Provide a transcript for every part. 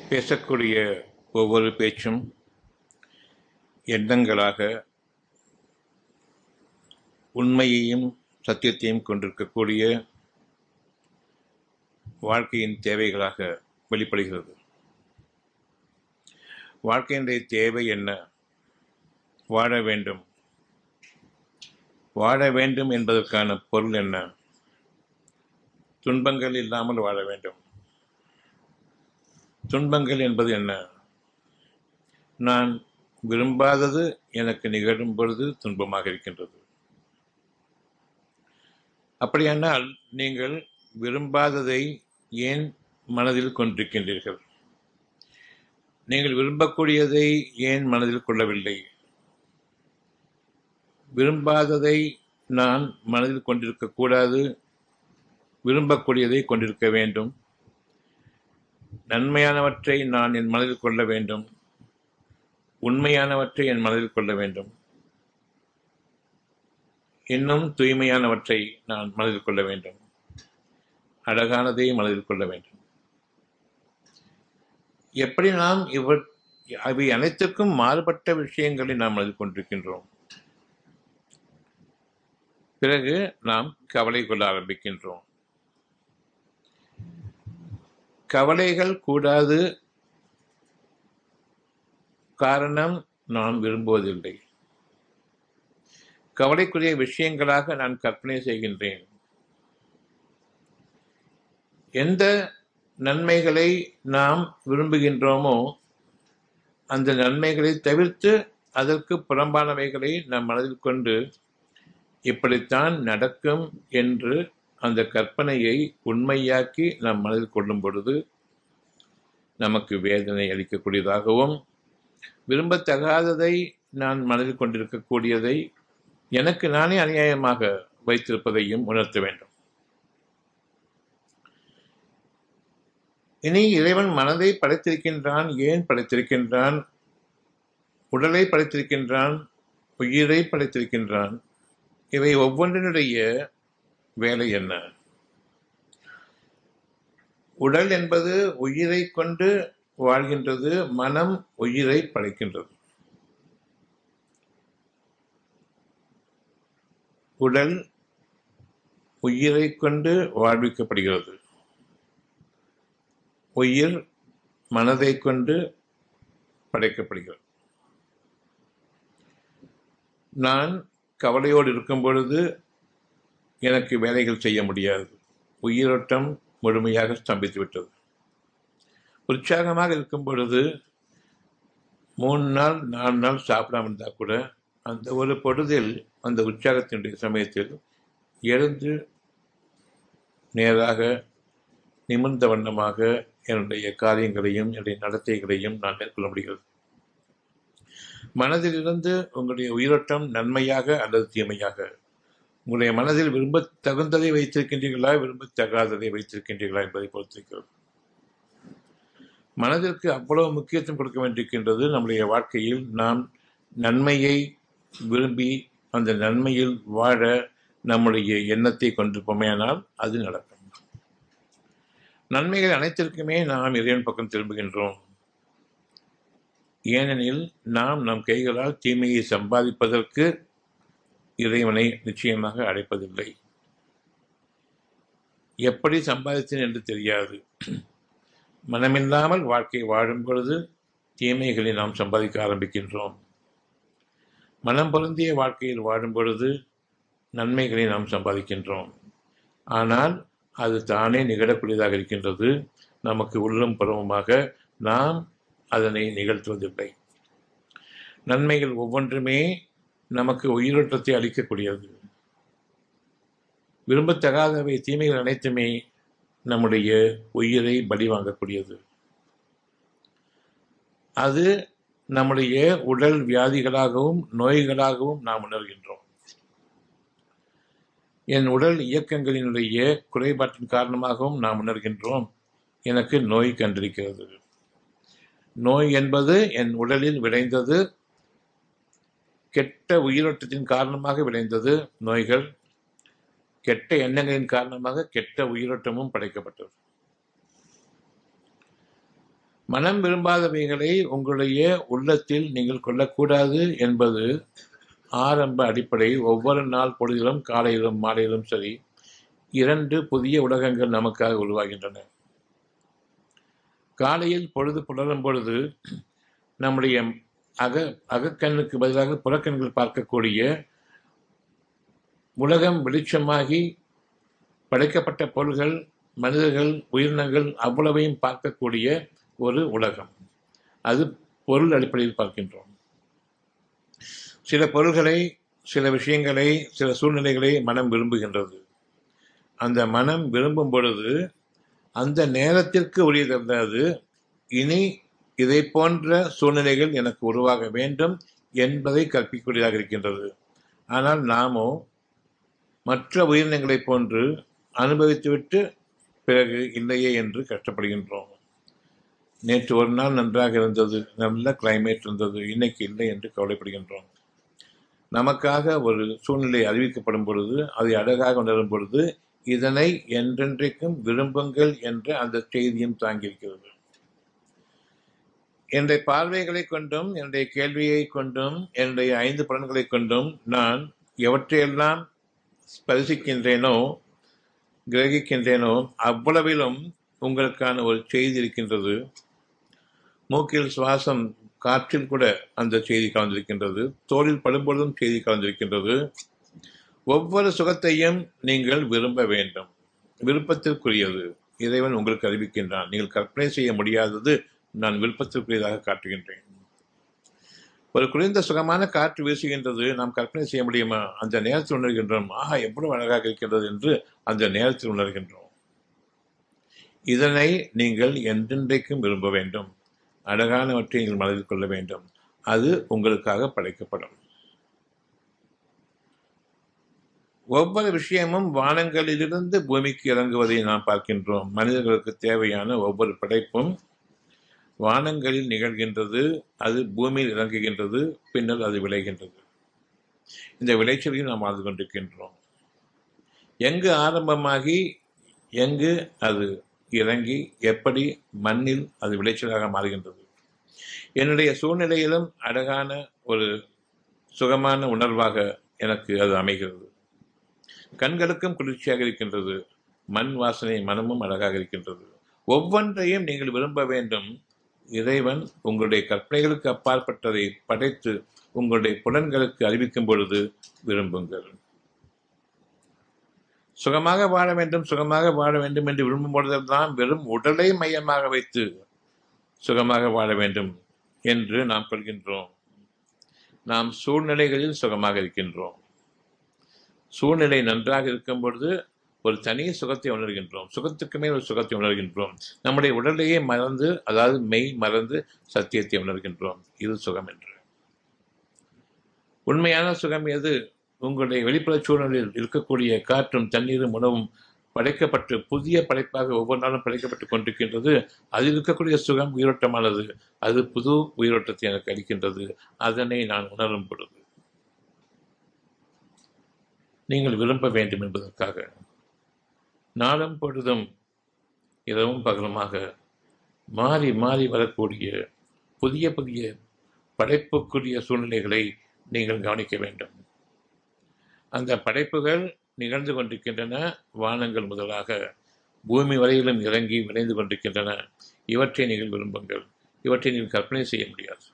பேசக்கூடிய ஒவ்வொரு பேச்சும் எண்ணங்களாக உண்மையையும் சத்தியத்தையும் கொண்டிருக்கக்கூடிய வாழ்க்கையின் தேவைகளாக வெளிப்படுகிறது வாழ்க்கையினுடைய தேவை என்ன வாழ வேண்டும் வாழ வேண்டும் என்பதற்கான பொருள் என்ன துன்பங்கள் இல்லாமல் வாழ வேண்டும் துன்பங்கள் என்பது என்ன நான் விரும்பாதது எனக்கு நிகழும் பொழுது துன்பமாக இருக்கின்றது அப்படியானால் நீங்கள் விரும்பாததை ஏன் மனதில் கொண்டிருக்கின்றீர்கள் நீங்கள் விரும்பக்கூடியதை ஏன் மனதில் கொள்ளவில்லை விரும்பாததை நான் மனதில் கொண்டிருக்கக்கூடாது விரும்பக்கூடியதை கொண்டிருக்க வேண்டும் நன்மையானவற்றை நான் என் மனதில் கொள்ள வேண்டும் உண்மையானவற்றை என் மனதில் கொள்ள வேண்டும் இன்னும் தூய்மையானவற்றை நான் மனதில் கொள்ள வேண்டும் அழகானதை மனதில் கொள்ள வேண்டும் எப்படி நாம் இவ அவை அனைத்துக்கும் மாறுபட்ட விஷயங்களை நாம் மனதில் கொண்டிருக்கின்றோம் பிறகு நாம் கவலை கொள்ள ஆரம்பிக்கின்றோம் கவலைகள் கூடாது காரணம் நான் விரும்புவதில்லை கவலைக்குரிய விஷயங்களாக நான் கற்பனை செய்கின்றேன் எந்த நன்மைகளை நாம் விரும்புகின்றோமோ அந்த நன்மைகளை தவிர்த்து அதற்கு புறம்பானவைகளை நம் மனதில் கொண்டு இப்படித்தான் நடக்கும் என்று அந்த கற்பனையை உண்மையாக்கி நம் மனதில் கொள்ளும் பொழுது நமக்கு வேதனை அளிக்கக்கூடியதாகவும் விரும்பத்தகாததை நான் மனதில் கொண்டிருக்கக்கூடியதை எனக்கு நானே அநியாயமாக வைத்திருப்பதையும் உணர்த்த வேண்டும் இனி இறைவன் மனதை படைத்திருக்கின்றான் ஏன் படைத்திருக்கின்றான் உடலை படைத்திருக்கின்றான் உயிரை படைத்திருக்கின்றான் இவை ஒவ்வொன்றினுடைய வேலை என்ன உடல் என்பது உயிரை கொண்டு வாழ்கின்றது மனம் உயிரை படைக்கின்றது உடல் உயிரை கொண்டு வாழ்விக்கப்படுகிறது உயிர் மனதை கொண்டு படைக்கப்படுகிறது நான் கவலையோடு இருக்கும் பொழுது எனக்கு வேலைகள் செய்ய முடியாது உயிரோட்டம் முழுமையாக ஸ்தம்பித்து விட்டது உற்சாகமாக இருக்கும் பொழுது மூணு நாள் நாலு நாள் சாப்பிடாம இருந்தால் கூட அந்த ஒரு பொழுதில் அந்த உற்சாகத்தினுடைய சமயத்தில் எழுந்து நேராக நிமிர்ந்த வண்ணமாக என்னுடைய காரியங்களையும் என்னுடைய நடத்தைகளையும் நான் மேற்கொள்ள முடிகிறது மனதிலிருந்து உங்களுடைய உயிரோட்டம் நன்மையாக அல்லது தீமையாக உங்களுடைய மனதில் விரும்ப தகுந்ததை வைத்திருக்கின்றீர்களா விரும்பத்தகாததை வைத்திருக்கின்றீர்களா என்பதை பொறுத்திருக்கிறது மனதிற்கு அவ்வளவு முக்கியத்துவம் கொடுக்க வேண்டியிருக்கின்றது நம்முடைய வாழ்க்கையில் நாம் நன்மையை விரும்பி அந்த நன்மையில் வாழ நம்முடைய எண்ணத்தை கொண்டிருப்போமேயானால் அது நடக்கும் நன்மைகள் அனைத்திற்குமே நாம் இறைவன் பக்கம் திரும்புகின்றோம் ஏனெனில் நாம் நம் கைகளால் தீமையை சம்பாதிப்பதற்கு இறைவனை நிச்சயமாக அழைப்பதில்லை எப்படி சம்பாதித்தேன் என்று தெரியாது மனமில்லாமல் வாழ்க்கை வாழும் பொழுது தீமைகளை நாம் சம்பாதிக்க ஆரம்பிக்கின்றோம் மனம் பொருந்திய வாழ்க்கையில் வாழும் பொழுது நன்மைகளை நாம் சம்பாதிக்கின்றோம் ஆனால் அது தானே நிகழக்கூடியதாக இருக்கின்றது நமக்கு உள்ளும் புறமுமாக நாம் அதனை நிகழ்த்துவதில்லை நன்மைகள் ஒவ்வொன்றுமே நமக்கு உயிரோட்டத்தை அளிக்கக்கூடியது விரும்பத்தகாதவை தீமைகள் அனைத்துமே நம்முடைய உயிரை பலி வாங்கக்கூடியது அது நம்முடைய உடல் வியாதிகளாகவும் நோய்களாகவும் நாம் உணர்கின்றோம் என் உடல் இயக்கங்களினுடைய குறைபாட்டின் காரணமாகவும் நாம் உணர்கின்றோம் எனக்கு நோய் கண்டிருக்கிறது நோய் என்பது என் உடலில் விளைந்தது கெட்ட உயிரோட்டத்தின் காரணமாக விளைந்தது நோய்கள் கெட்ட எண்ணங்களின் காரணமாக கெட்ட உயிரோட்டமும் படைக்கப்பட்டது மனம் விரும்பாதவைகளை உங்களுடைய உள்ளத்தில் நீங்கள் கொள்ளக்கூடாது என்பது ஆரம்ப அடிப்படை ஒவ்வொரு நாள் பொழுதிலும் காலையிலும் மாலையிலும் சரி இரண்டு புதிய உலகங்கள் நமக்காக உருவாகின்றன காலையில் பொழுது புலரும் பொழுது நம்முடைய அக அகக்கண்ணுக்கு பதிலாக புறக்கண்கள் பார்க்கக்கூடிய உலகம் வெளிச்சமாகி படைக்கப்பட்ட பொருள்கள் மனிதர்கள் உயிரினங்கள் அவ்வளவையும் பார்க்கக்கூடிய ஒரு உலகம் அது பொருள் அடிப்படையில் பார்க்கின்றோம் சில பொருள்களை சில விஷயங்களை சில சூழ்நிலைகளை மனம் விரும்புகின்றது அந்த மனம் விரும்பும் பொழுது அந்த நேரத்திற்கு உரியது இனி இதை போன்ற சூழ்நிலைகள் எனக்கு உருவாக வேண்டும் என்பதை கற்பிக்கூடியதாக இருக்கின்றது ஆனால் நாமோ மற்ற உயிரினங்களைப் போன்று அனுபவித்துவிட்டு பிறகு இல்லையே என்று கஷ்டப்படுகின்றோம் நேற்று ஒரு நாள் நன்றாக இருந்தது நல்ல கிளைமேட் இருந்தது இன்னைக்கு இல்லை என்று கவலைப்படுகின்றோம் நமக்காக ஒரு சூழ்நிலை அறிவிக்கப்படும் பொழுது அதை அழகாக உணரும் பொழுது இதனை என்றென்றைக்கும் விரும்புங்கள் என்ற அந்த செய்தியும் தாங்கியிருக்கிறது என்னுடைய பார்வைகளை கொண்டும் என்னுடைய கேள்வியை கொண்டும் என்னுடைய ஐந்து புலன்களை கொண்டும் நான் எவற்றையெல்லாம் ஸ்பரிசிக்கின்றேனோ கிரகிக்கின்றேனோ அவ்வளவிலும் உங்களுக்கான ஒரு செய்தி இருக்கின்றது மூக்கில் சுவாசம் காற்றில் கூட அந்த செய்தி கலந்திருக்கின்றது தோளில் படும்பொழுதும் செய்தி கலந்திருக்கின்றது ஒவ்வொரு சுகத்தையும் நீங்கள் விரும்ப வேண்டும் விருப்பத்திற்குரியது இறைவன் உங்களுக்கு அறிவிக்கின்றான் நீங்கள் கற்பனை செய்ய முடியாதது நான் விருப்பத்திற்குரியதாக காட்டுகின்றேன் ஒரு குளிர்ந்த சுகமான காற்று வீசுகின்றது நாம் கற்பனை செய்ய முடியுமா அந்த நேரத்தில் உணர்கின்றோம் ஆஹா எவ்வளவு அழகாக இருக்கின்றது என்று அந்த நேரத்தில் உணர்கின்றோம் இதனை நீங்கள் என்றென்றைக்கும் விரும்ப வேண்டும் அழகானவற்றை நீங்கள் மனதில் கொள்ள வேண்டும் அது உங்களுக்காக படைக்கப்படும் ஒவ்வொரு விஷயமும் வானங்களிலிருந்து பூமிக்கு இறங்குவதை நாம் பார்க்கின்றோம் மனிதர்களுக்கு தேவையான ஒவ்வொரு படைப்பும் வானங்களில் நிகழ்கின்றது அது பூமியில் இறங்குகின்றது பின்னர் அது விளைகின்றது இந்த விளைச்சலையும் நாம் வாழ்ந்து கொண்டிருக்கின்றோம் எங்கு ஆரம்பமாகி எங்கு அது இறங்கி எப்படி மண்ணில் அது விளைச்சலாக மாறுகின்றது என்னுடைய சூழ்நிலையிலும் அழகான ஒரு சுகமான உணர்வாக எனக்கு அது அமைகிறது கண்களுக்கும் குளிர்ச்சியாக இருக்கின்றது மண் வாசனை மனமும் அழகாக இருக்கின்றது ஒவ்வொன்றையும் நீங்கள் விரும்ப வேண்டும் இறைவன் உங்களுடைய கற்பனைகளுக்கு அப்பாற்பட்டதை படைத்து உங்களுடைய புலன்களுக்கு அறிவிக்கும் பொழுது விரும்புங்கள் சுகமாக வாழ வேண்டும் சுகமாக வாழ வேண்டும் என்று விரும்பும் பொழுதெல்லாம் வெறும் உடலை மையமாக வைத்து சுகமாக வாழ வேண்டும் என்று நாம் கொள்கின்றோம் நாம் சூழ்நிலைகளில் சுகமாக இருக்கின்றோம் சூழ்நிலை நன்றாக இருக்கும் பொழுது ஒரு தனி சுகத்தை உணர்கின்றோம் சுகத்துக்கு மேல் ஒரு சுகத்தை உணர்கின்றோம் நம்முடைய உடலையே மறந்து அதாவது மெய் மறந்து சத்தியத்தை உணர்கின்றோம் இது சுகம் என்று உண்மையான சுகம் எது உங்களுடைய வெளிப்புற சூழ்நிலையில் இருக்கக்கூடிய காற்றும் தண்ணீரும் உணவும் படைக்கப்பட்டு புதிய படைப்பாக ஒவ்வொரு நாளும் படைக்கப்பட்டு கொண்டிருக்கின்றது அதில் இருக்கக்கூடிய சுகம் உயிரோட்டமானது அது புது உயிரோட்டத்தை எனக்கு அளிக்கின்றது அதனை நான் உணரும் பொழுது நீங்கள் விரும்ப வேண்டும் என்பதற்காக நாளும் பொழுதும் இரவும் பகலுமாக மாறி மாறி வரக்கூடிய புதிய புதிய படைப்புக்குரிய சூழ்நிலைகளை நீங்கள் கவனிக்க வேண்டும் அந்த படைப்புகள் நிகழ்ந்து கொண்டிருக்கின்றன வானங்கள் முதலாக பூமி வரையிலும் இறங்கி விளைந்து கொண்டிருக்கின்றன இவற்றை நீங்கள் விரும்புங்கள் இவற்றை நீங்கள் கற்பனை செய்ய முடியாது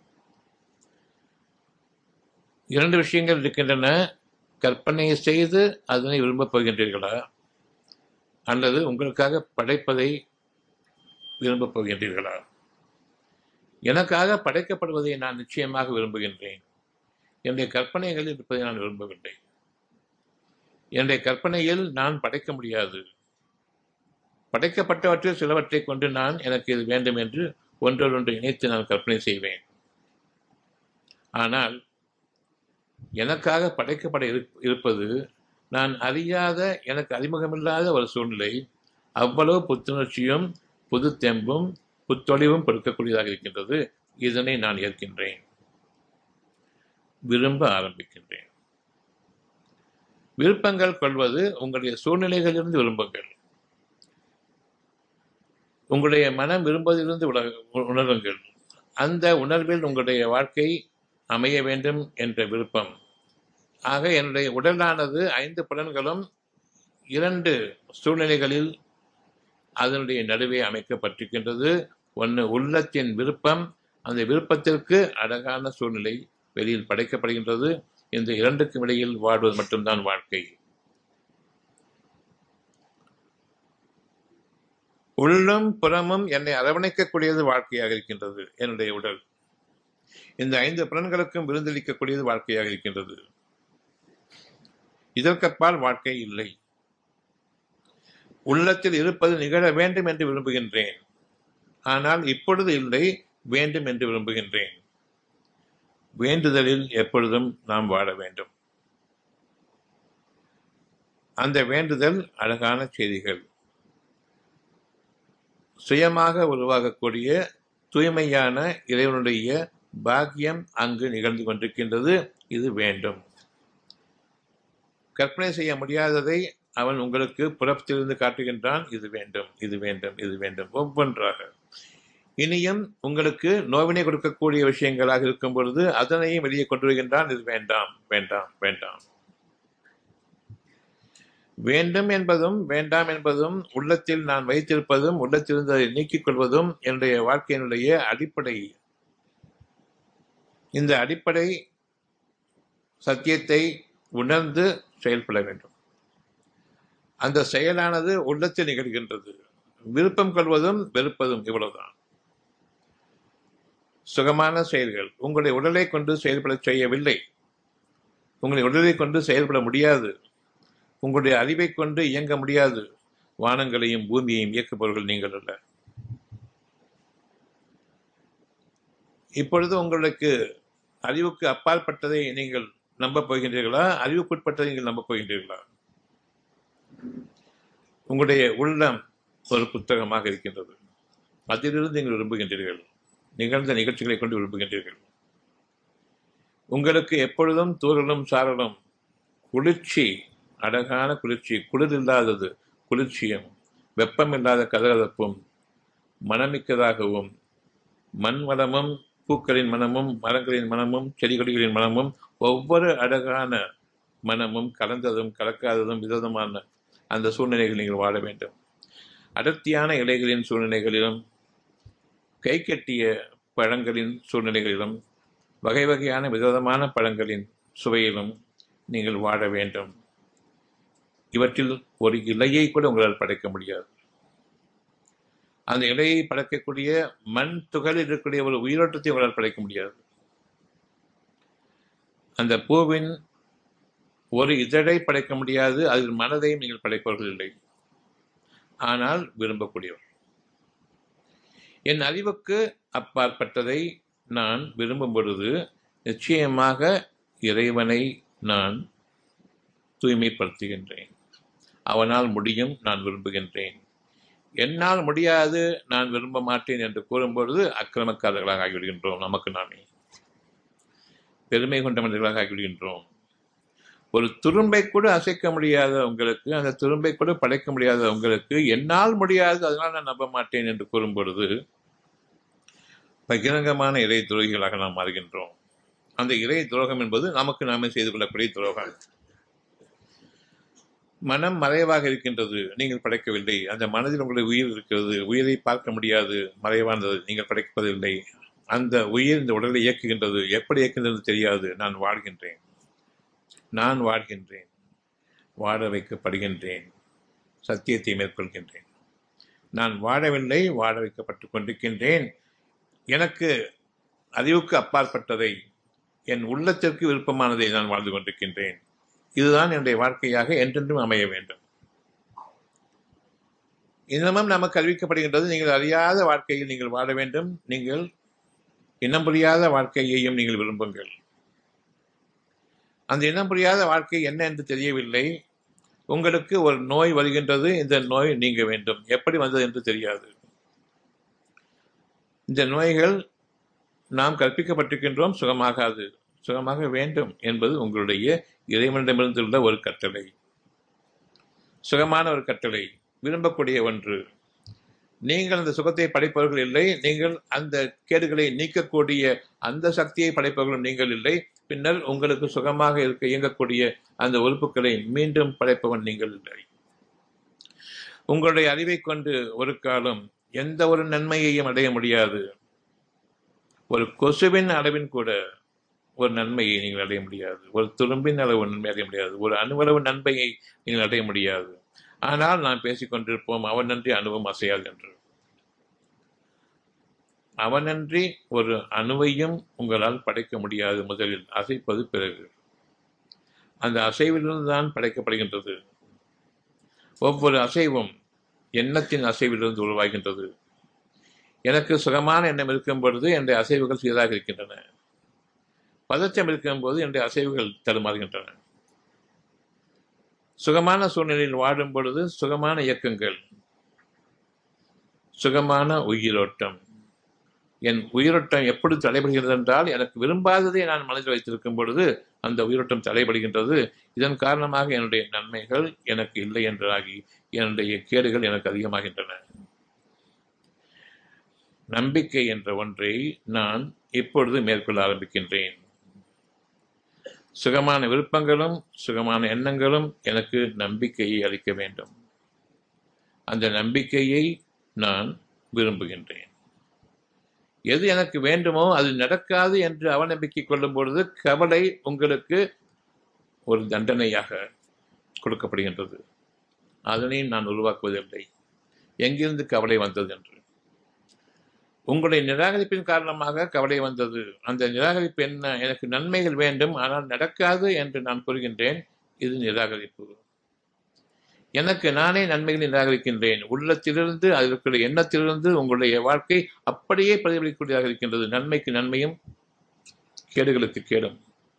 இரண்டு விஷயங்கள் இருக்கின்றன கற்பனை செய்து அதனை விரும்பப் போகின்றீர்களா அல்லது உங்களுக்காக படைப்பதை விரும்பப் போகின்றீர்களா எனக்காக படைக்கப்படுவதை நான் நிச்சயமாக விரும்புகின்றேன் என்னுடைய கற்பனைகளில் இருப்பதை நான் விரும்பவில்லை என்னுடைய கற்பனையில் நான் படைக்க முடியாது படைக்கப்பட்டவற்றில் சிலவற்றை கொண்டு நான் எனக்கு இது வேண்டும் என்று ஒன்றொன்று இணைத்து நான் கற்பனை செய்வேன் ஆனால் எனக்காக படைக்கப்பட இருப்பது நான் அறியாத எனக்கு அறிமுகமில்லாத ஒரு சூழ்நிலை அவ்வளவு புத்துணர்ச்சியும் புது தெம்பும் புத்தொழிவும் கொடுக்கக்கூடியதாக இருக்கின்றது இதனை நான் ஏற்கின்றேன் விரும்ப ஆரம்பிக்கின்றேன் விருப்பங்கள் கொள்வது உங்களுடைய சூழ்நிலைகளிலிருந்து விரும்புங்கள் உங்களுடைய மனம் விரும்புவதிலிருந்து உலக- உணருங்கள் அந்த உணர்வில் உங்களுடைய வாழ்க்கை அமைய வேண்டும் என்ற விருப்பம் ஆக என்னுடைய உடலானது ஐந்து புலன்களும் இரண்டு சூழ்நிலைகளில் அதனுடைய நடுவே அமைக்கப்பட்டிருக்கின்றது ஒன்று உள்ளத்தின் விருப்பம் அந்த விருப்பத்திற்கு அழகான சூழ்நிலை வெளியில் படைக்கப்படுகின்றது இந்த இரண்டுக்கும் இடையில் வாழ்வது மட்டும்தான் வாழ்க்கை உள்ளும் புறமும் என்னை அரவணைக்கக்கூடியது வாழ்க்கையாக இருக்கின்றது என்னுடைய உடல் இந்த ஐந்து புலன்களுக்கும் விருந்தளிக்கக்கூடியது வாழ்க்கையாக இருக்கின்றது இதற்கப்பால் வாழ்க்கை இல்லை உள்ளத்தில் இருப்பது நிகழ வேண்டும் என்று விரும்புகின்றேன் ஆனால் இப்பொழுது இல்லை வேண்டும் என்று விரும்புகின்றேன் வேண்டுதலில் எப்பொழுதும் நாம் வாழ வேண்டும் அந்த வேண்டுதல் அழகான செய்திகள் சுயமாக உருவாகக்கூடிய தூய்மையான இறைவனுடைய பாக்கியம் அங்கு நிகழ்ந்து கொண்டிருக்கின்றது இது வேண்டும் கற்பனை செய்ய முடியாததை அவன் உங்களுக்கு புறத்திலிருந்து காட்டுகின்றான் இது வேண்டும் இது வேண்டும் இது வேண்டும் ஒவ்வொன்றாக இனியும் உங்களுக்கு நோவினை கொடுக்கக்கூடிய விஷயங்களாக இருக்கும் பொழுது அதனையும் வெளியே கொண்டு வருகின்றான் இது வேண்டாம் வேண்டாம் வேண்டாம் வேண்டும் என்பதும் வேண்டாம் என்பதும் உள்ளத்தில் நான் வைத்திருப்பதும் உள்ளத்திலிருந்து அதை நீக்கிக் கொள்வதும் என்னுடைய வாழ்க்கையினுடைய அடிப்படை இந்த அடிப்படை சத்தியத்தை உணர்ந்து செயல்பட வேண்டும் அந்த செயலானது உள்ளத்தில் நிகழ்கின்றது விருப்பம் கொள்வதும் வெறுப்பதும் இவ்வளவுதான் சுகமான செயல்கள் உங்களுடைய உடலை கொண்டு செயல்பட செய்யவில்லை உங்களுடைய உடலை கொண்டு செயல்பட முடியாது உங்களுடைய அறிவை கொண்டு இயங்க முடியாது வானங்களையும் பூமியையும் இயக்குபவர்கள் நீங்கள் அல்ல இப்பொழுது உங்களுக்கு அறிவுக்கு அப்பாற்பட்டதை நீங்கள் நம்ப போகின்றீர்களா அறிவுக்குட்பட்டதை நீங்கள் நம்ப போகின்றீர்களா உங்களுடைய உள்ளம் ஒரு புத்தகமாக இருக்கின்றது அதிலிருந்து நீங்கள் விரும்புகின்றீர்கள் நிகழ்ந்த நிகழ்ச்சிகளை கொண்டு விரும்புகின்றீர்கள் உங்களுக்கு எப்பொழுதும் தூரலும் சாரலும் குளிர்ச்சி அழகான குளிர்ச்சி குளிர் இல்லாதது குளிர்ச்சியும் வெப்பம் இல்லாத கதகதப்பும் மனமிக்கதாகவும் மண் வளமும் பூக்களின் மனமும் மரங்களின் மனமும் செடி கொடிகளின் மனமும் ஒவ்வொரு அழகான மனமும் கலந்ததும் கலக்காததும் விதமான அந்த சூழ்நிலைகள் நீங்கள் வாழ வேண்டும் அடர்த்தியான இலைகளின் சூழ்நிலைகளிலும் கை கட்டிய பழங்களின் சூழ்நிலைகளிலும் வகை வகையான விதவிதமான பழங்களின் சுவையிலும் நீங்கள் வாழ வேண்டும் இவற்றில் ஒரு இலையை கூட உங்களால் படைக்க முடியாது அந்த இலையை படைக்கக்கூடிய மண் துகளில் இருக்கக்கூடிய ஒரு உயிரோட்டத்தை உங்களால் படைக்க முடியாது அந்த பூவின் ஒரு இதழை படைக்க முடியாது அதில் மனதையும் நீங்கள் படைப்பவர்கள் இல்லை ஆனால் விரும்பக்கூடியவர் என் அறிவுக்கு அப்பாற்பட்டதை நான் விரும்பும் பொழுது நிச்சயமாக இறைவனை நான் தூய்மைப்படுத்துகின்றேன் அவனால் முடியும் நான் விரும்புகின்றேன் என்னால் முடியாது நான் விரும்ப மாட்டேன் என்று கூறும்பொழுது அக்கிரமக்காரர்களாக ஆகிவிடுகின்றோம் நமக்கு நாமே பெருமை கொண்ட மனிதர்களாக ஆகிவிடுகின்றோம் ஒரு துரும்பை கூட அசைக்க முடியாத உங்களுக்கு அந்த துரும்பை கூட படைக்க முடியாத உங்களுக்கு என்னால் முடியாது அதனால் நான் நம்ப மாட்டேன் என்று கூறும் பொழுது பகிரங்கமான இறை துரோகிகளாக நாம் மாறுகின்றோம் அந்த இறை துரோகம் என்பது நமக்கு நாமே செய்து கொள்ளக்கூடிய துரோகம் மனம் மறைவாக இருக்கின்றது நீங்கள் படைக்கவில்லை அந்த மனதில் உங்களுடைய உயிர் இருக்கிறது உயிரை பார்க்க முடியாது மறைவானது நீங்கள் படைப்பதில்லை அந்த உயிர் இந்த உடலை இயக்குகின்றது எப்படி இயக்குகின்றது தெரியாது நான் வாழ்கின்றேன் நான் வாழ்கின்றேன் வாழ வைக்கப்படுகின்றேன் சத்தியத்தை மேற்கொள்கின்றேன் நான் வாழவில்லை வாழ வைக்கப்பட்டுக் கொண்டிருக்கின்றேன் எனக்கு அறிவுக்கு அப்பாற்பட்டதை என் உள்ளத்திற்கு விருப்பமானதை நான் வாழ்ந்து கொண்டிருக்கின்றேன் இதுதான் என்னுடைய வாழ்க்கையாக என்றென்றும் அமைய வேண்டும் இன்னமும் நமக்கு அறிவிக்கப்படுகின்றது நீங்கள் அறியாத வாழ்க்கையில் நீங்கள் வாழ வேண்டும் நீங்கள் இனம் புரியாத வாழ்க்கையையும் நீங்கள் விரும்புங்கள் அந்த இனம் புரியாத வாழ்க்கை என்ன என்று தெரியவில்லை உங்களுக்கு ஒரு நோய் வருகின்றது இந்த நோய் நீங்க வேண்டும் எப்படி வந்தது என்று தெரியாது இந்த நோய்கள் நாம் கற்பிக்கப்பட்டிருக்கின்றோம் சுகமாகாது சுகமாக வேண்டும் என்பது உங்களுடைய இறைவனிடமிருந்துள்ள ஒரு கட்டளை சுகமான ஒரு கட்டளை விரும்பக்கூடிய ஒன்று நீங்கள் அந்த சுகத்தை படைப்பவர்கள் இல்லை நீங்கள் அந்த கேடுகளை நீக்கக்கூடிய அந்த சக்தியை படைப்பவர்களும் நீங்கள் இல்லை பின்னர் உங்களுக்கு சுகமாக இருக்க இயங்கக்கூடிய அந்த உறுப்புகளை மீண்டும் படைப்பவன் நீங்கள் இல்லை உங்களுடைய அறிவை கொண்டு ஒரு காலம் எந்த ஒரு நன்மையையும் அடைய முடியாது ஒரு கொசுவின் அளவின் கூட ஒரு நன்மையை நீங்கள் அடைய முடியாது ஒரு துரும்பின் அளவு நன்மை அடைய முடியாது ஒரு அணுவளவு நன்மையை நீங்கள் அடைய முடியாது ஆனால் நாம் பேசிக் கொண்டிருப்போம் அவனன்றி அணுவும் அசையாது என்று அவனன்றி ஒரு அணுவையும் உங்களால் படைக்க முடியாது முதலில் அசைப்பது பிறகு அந்த அசைவிலிருந்து தான் படைக்கப்படுகின்றது ஒவ்வொரு அசைவும் எண்ணத்தின் அசைவிலிருந்து உருவாகின்றது எனக்கு சுகமான எண்ணம் இருக்கும் பொழுது என்னுடைய அசைவுகள் சீராக இருக்கின்றன பதற்றம் இருக்கும் போது என்னுடைய அசைவுகள் தடுமாறுகின்றன சுகமான சூழ்நிலையில் வாடும் பொழுது சுகமான இயக்கங்கள் சுகமான உயிரோட்டம் என் உயிரோட்டம் எப்படி தடைபடுகிறது என்றால் எனக்கு விரும்பாததை நான் மனதில் வைத்திருக்கும் பொழுது அந்த உயிரோட்டம் தடைபடுகின்றது இதன் காரணமாக என்னுடைய நன்மைகள் எனக்கு இல்லை என்றாகி என்னுடைய கேடுகள் எனக்கு அதிகமாகின்றன நம்பிக்கை என்ற ஒன்றை நான் இப்பொழுது மேற்கொள்ள ஆரம்பிக்கின்றேன் சுகமான விருப்பங்களும் சுகமான எண்ணங்களும் எனக்கு நம்பிக்கையை அளிக்க வேண்டும் அந்த நம்பிக்கையை நான் விரும்புகின்றேன் எது எனக்கு வேண்டுமோ அது நடக்காது என்று அவநம்பிக்கை கொள்ளும் பொழுது கவலை உங்களுக்கு ஒரு தண்டனையாக கொடுக்கப்படுகின்றது அதனையும் நான் உருவாக்குவதில்லை எங்கிருந்து கவலை வந்தது என்று உங்களுடைய நிராகரிப்பின் காரணமாக கவலை வந்தது அந்த நிராகரிப்பு என்ன எனக்கு நன்மைகள் வேண்டும் ஆனால் நடக்காது என்று நான் கூறுகின்றேன் இது நிராகரிப்பு எனக்கு நானே நன்மைகளை நிராகரிக்கின்றேன் உள்ளத்திலிருந்து அதில் இருக்கிற எண்ணத்திலிருந்து உங்களுடைய வாழ்க்கை அப்படியே பிரதிபலிக்கூடியதாக இருக்கின்றது நன்மைக்கு நன்மையும் கேடுகளுக்கு கேடும்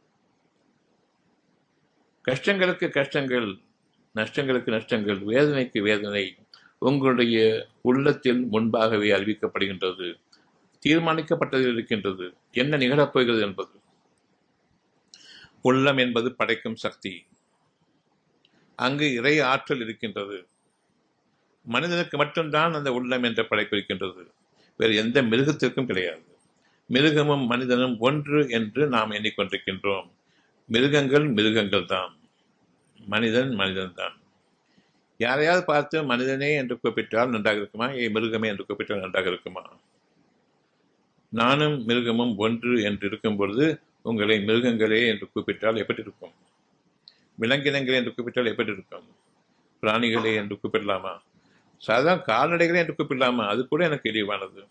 கஷ்டங்களுக்கு கஷ்டங்கள் நஷ்டங்களுக்கு நஷ்டங்கள் வேதனைக்கு வேதனை உங்களுடைய உள்ளத்தில் முன்பாகவே அறிவிக்கப்படுகின்றது தீர்மானிக்கப்பட்டதில் இருக்கின்றது என்ன நிகழப்போகிறது என்பது உள்ளம் என்பது படைக்கும் சக்தி அங்கு இறை ஆற்றல் இருக்கின்றது மனிதனுக்கு மட்டும்தான் அந்த உள்ளம் என்ற படைப்பு இருக்கின்றது வேறு எந்த மிருகத்திற்கும் கிடையாது மிருகமும் மனிதனும் ஒன்று என்று நாம் எண்ணிக்கொண்டிருக்கின்றோம் மிருகங்கள் மிருகங்கள் தான் மனிதன் மனிதன் தான் யாரையாவது பார்த்து மனிதனே என்று கூப்பிட்டால் நன்றாக இருக்குமா ஏ மிருகமே என்று கூப்பிட்டால் நன்றாக இருக்குமா நானும் மிருகமும் ஒன்று என்று இருக்கும் பொழுது உங்களை மிருகங்களே என்று கூப்பிட்டால் எப்படி இருக்கும் விலங்கினங்களே என்று கூப்பிட்டால் எப்படி இருக்கும் பிராணிகளே என்று கூப்பிடலாமா சாதாரண கால்நடைகளே என்று கூப்பிடலாமா அது கூட எனக்கு இழிவானது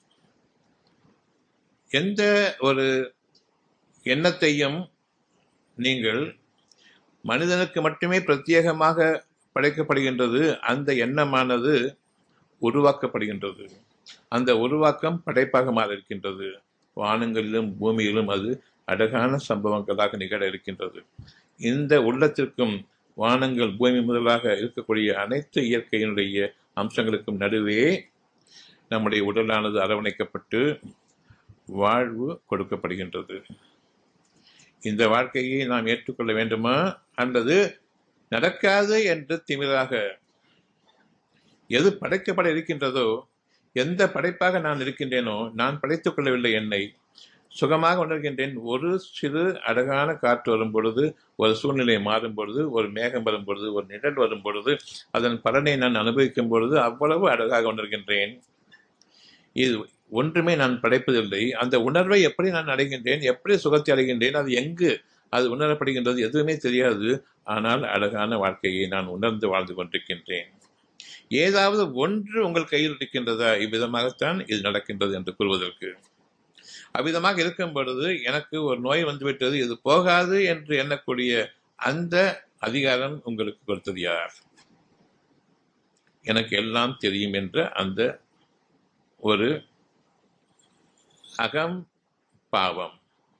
எந்த ஒரு எண்ணத்தையும் நீங்கள் மனிதனுக்கு மட்டுமே பிரத்யேகமாக படைக்கப்படுகின்றது அந்த எண்ணமானது உருவாக்கப்படுகின்றது அந்த உருவாக்கம் படைப்பாக மாற இருக்கின்றது வானங்களிலும் பூமியிலும் அது அழகான சம்பவங்களாக நிகழ இருக்கின்றது இந்த உள்ளத்திற்கும் வானங்கள் பூமி முதலாக இருக்கக்கூடிய அனைத்து இயற்கையினுடைய அம்சங்களுக்கும் நடுவே நம்முடைய உடலானது அரவணைக்கப்பட்டு வாழ்வு கொடுக்கப்படுகின்றது இந்த வாழ்க்கையை நாம் ஏற்றுக்கொள்ள வேண்டுமா அல்லது நடக்காது என்று திமிராக எது படைக்கப்பட இருக்கின்றதோ எந்த படைப்பாக நான் இருக்கின்றேனோ நான் படைத்துக் கொள்ளவில்லை என்னை சுகமாக உணர்கின்றேன் ஒரு சிறு அழகான காற்று வரும் பொழுது ஒரு சூழ்நிலை மாறும் பொழுது ஒரு மேகம் வரும் பொழுது ஒரு நிழல் வரும் பொழுது அதன் பலனை நான் அனுபவிக்கும் பொழுது அவ்வளவு அழகாக உணர்கின்றேன் இது ஒன்றுமே நான் படைப்பதில்லை அந்த உணர்வை எப்படி நான் அடைகின்றேன் எப்படி சுகத்தை அடைகின்றேன் அது எங்கு அது உணரப்படுகின்றது எதுவுமே தெரியாது ஆனால் அழகான வாழ்க்கையை நான் உணர்ந்து வாழ்ந்து கொண்டிருக்கின்றேன் ஏதாவது ஒன்று உங்கள் கையில் இருக்கின்றதா இவ்விதமாகத்தான் இது நடக்கின்றது என்று கூறுவதற்கு அவ்விதமாக இருக்கும் பொழுது எனக்கு ஒரு நோய் வந்துவிட்டது இது போகாது என்று எண்ணக்கூடிய அந்த அதிகாரம் உங்களுக்கு கொடுத்தது யார் எனக்கு எல்லாம் தெரியும் என்ற அந்த ஒரு அகம் பாவம்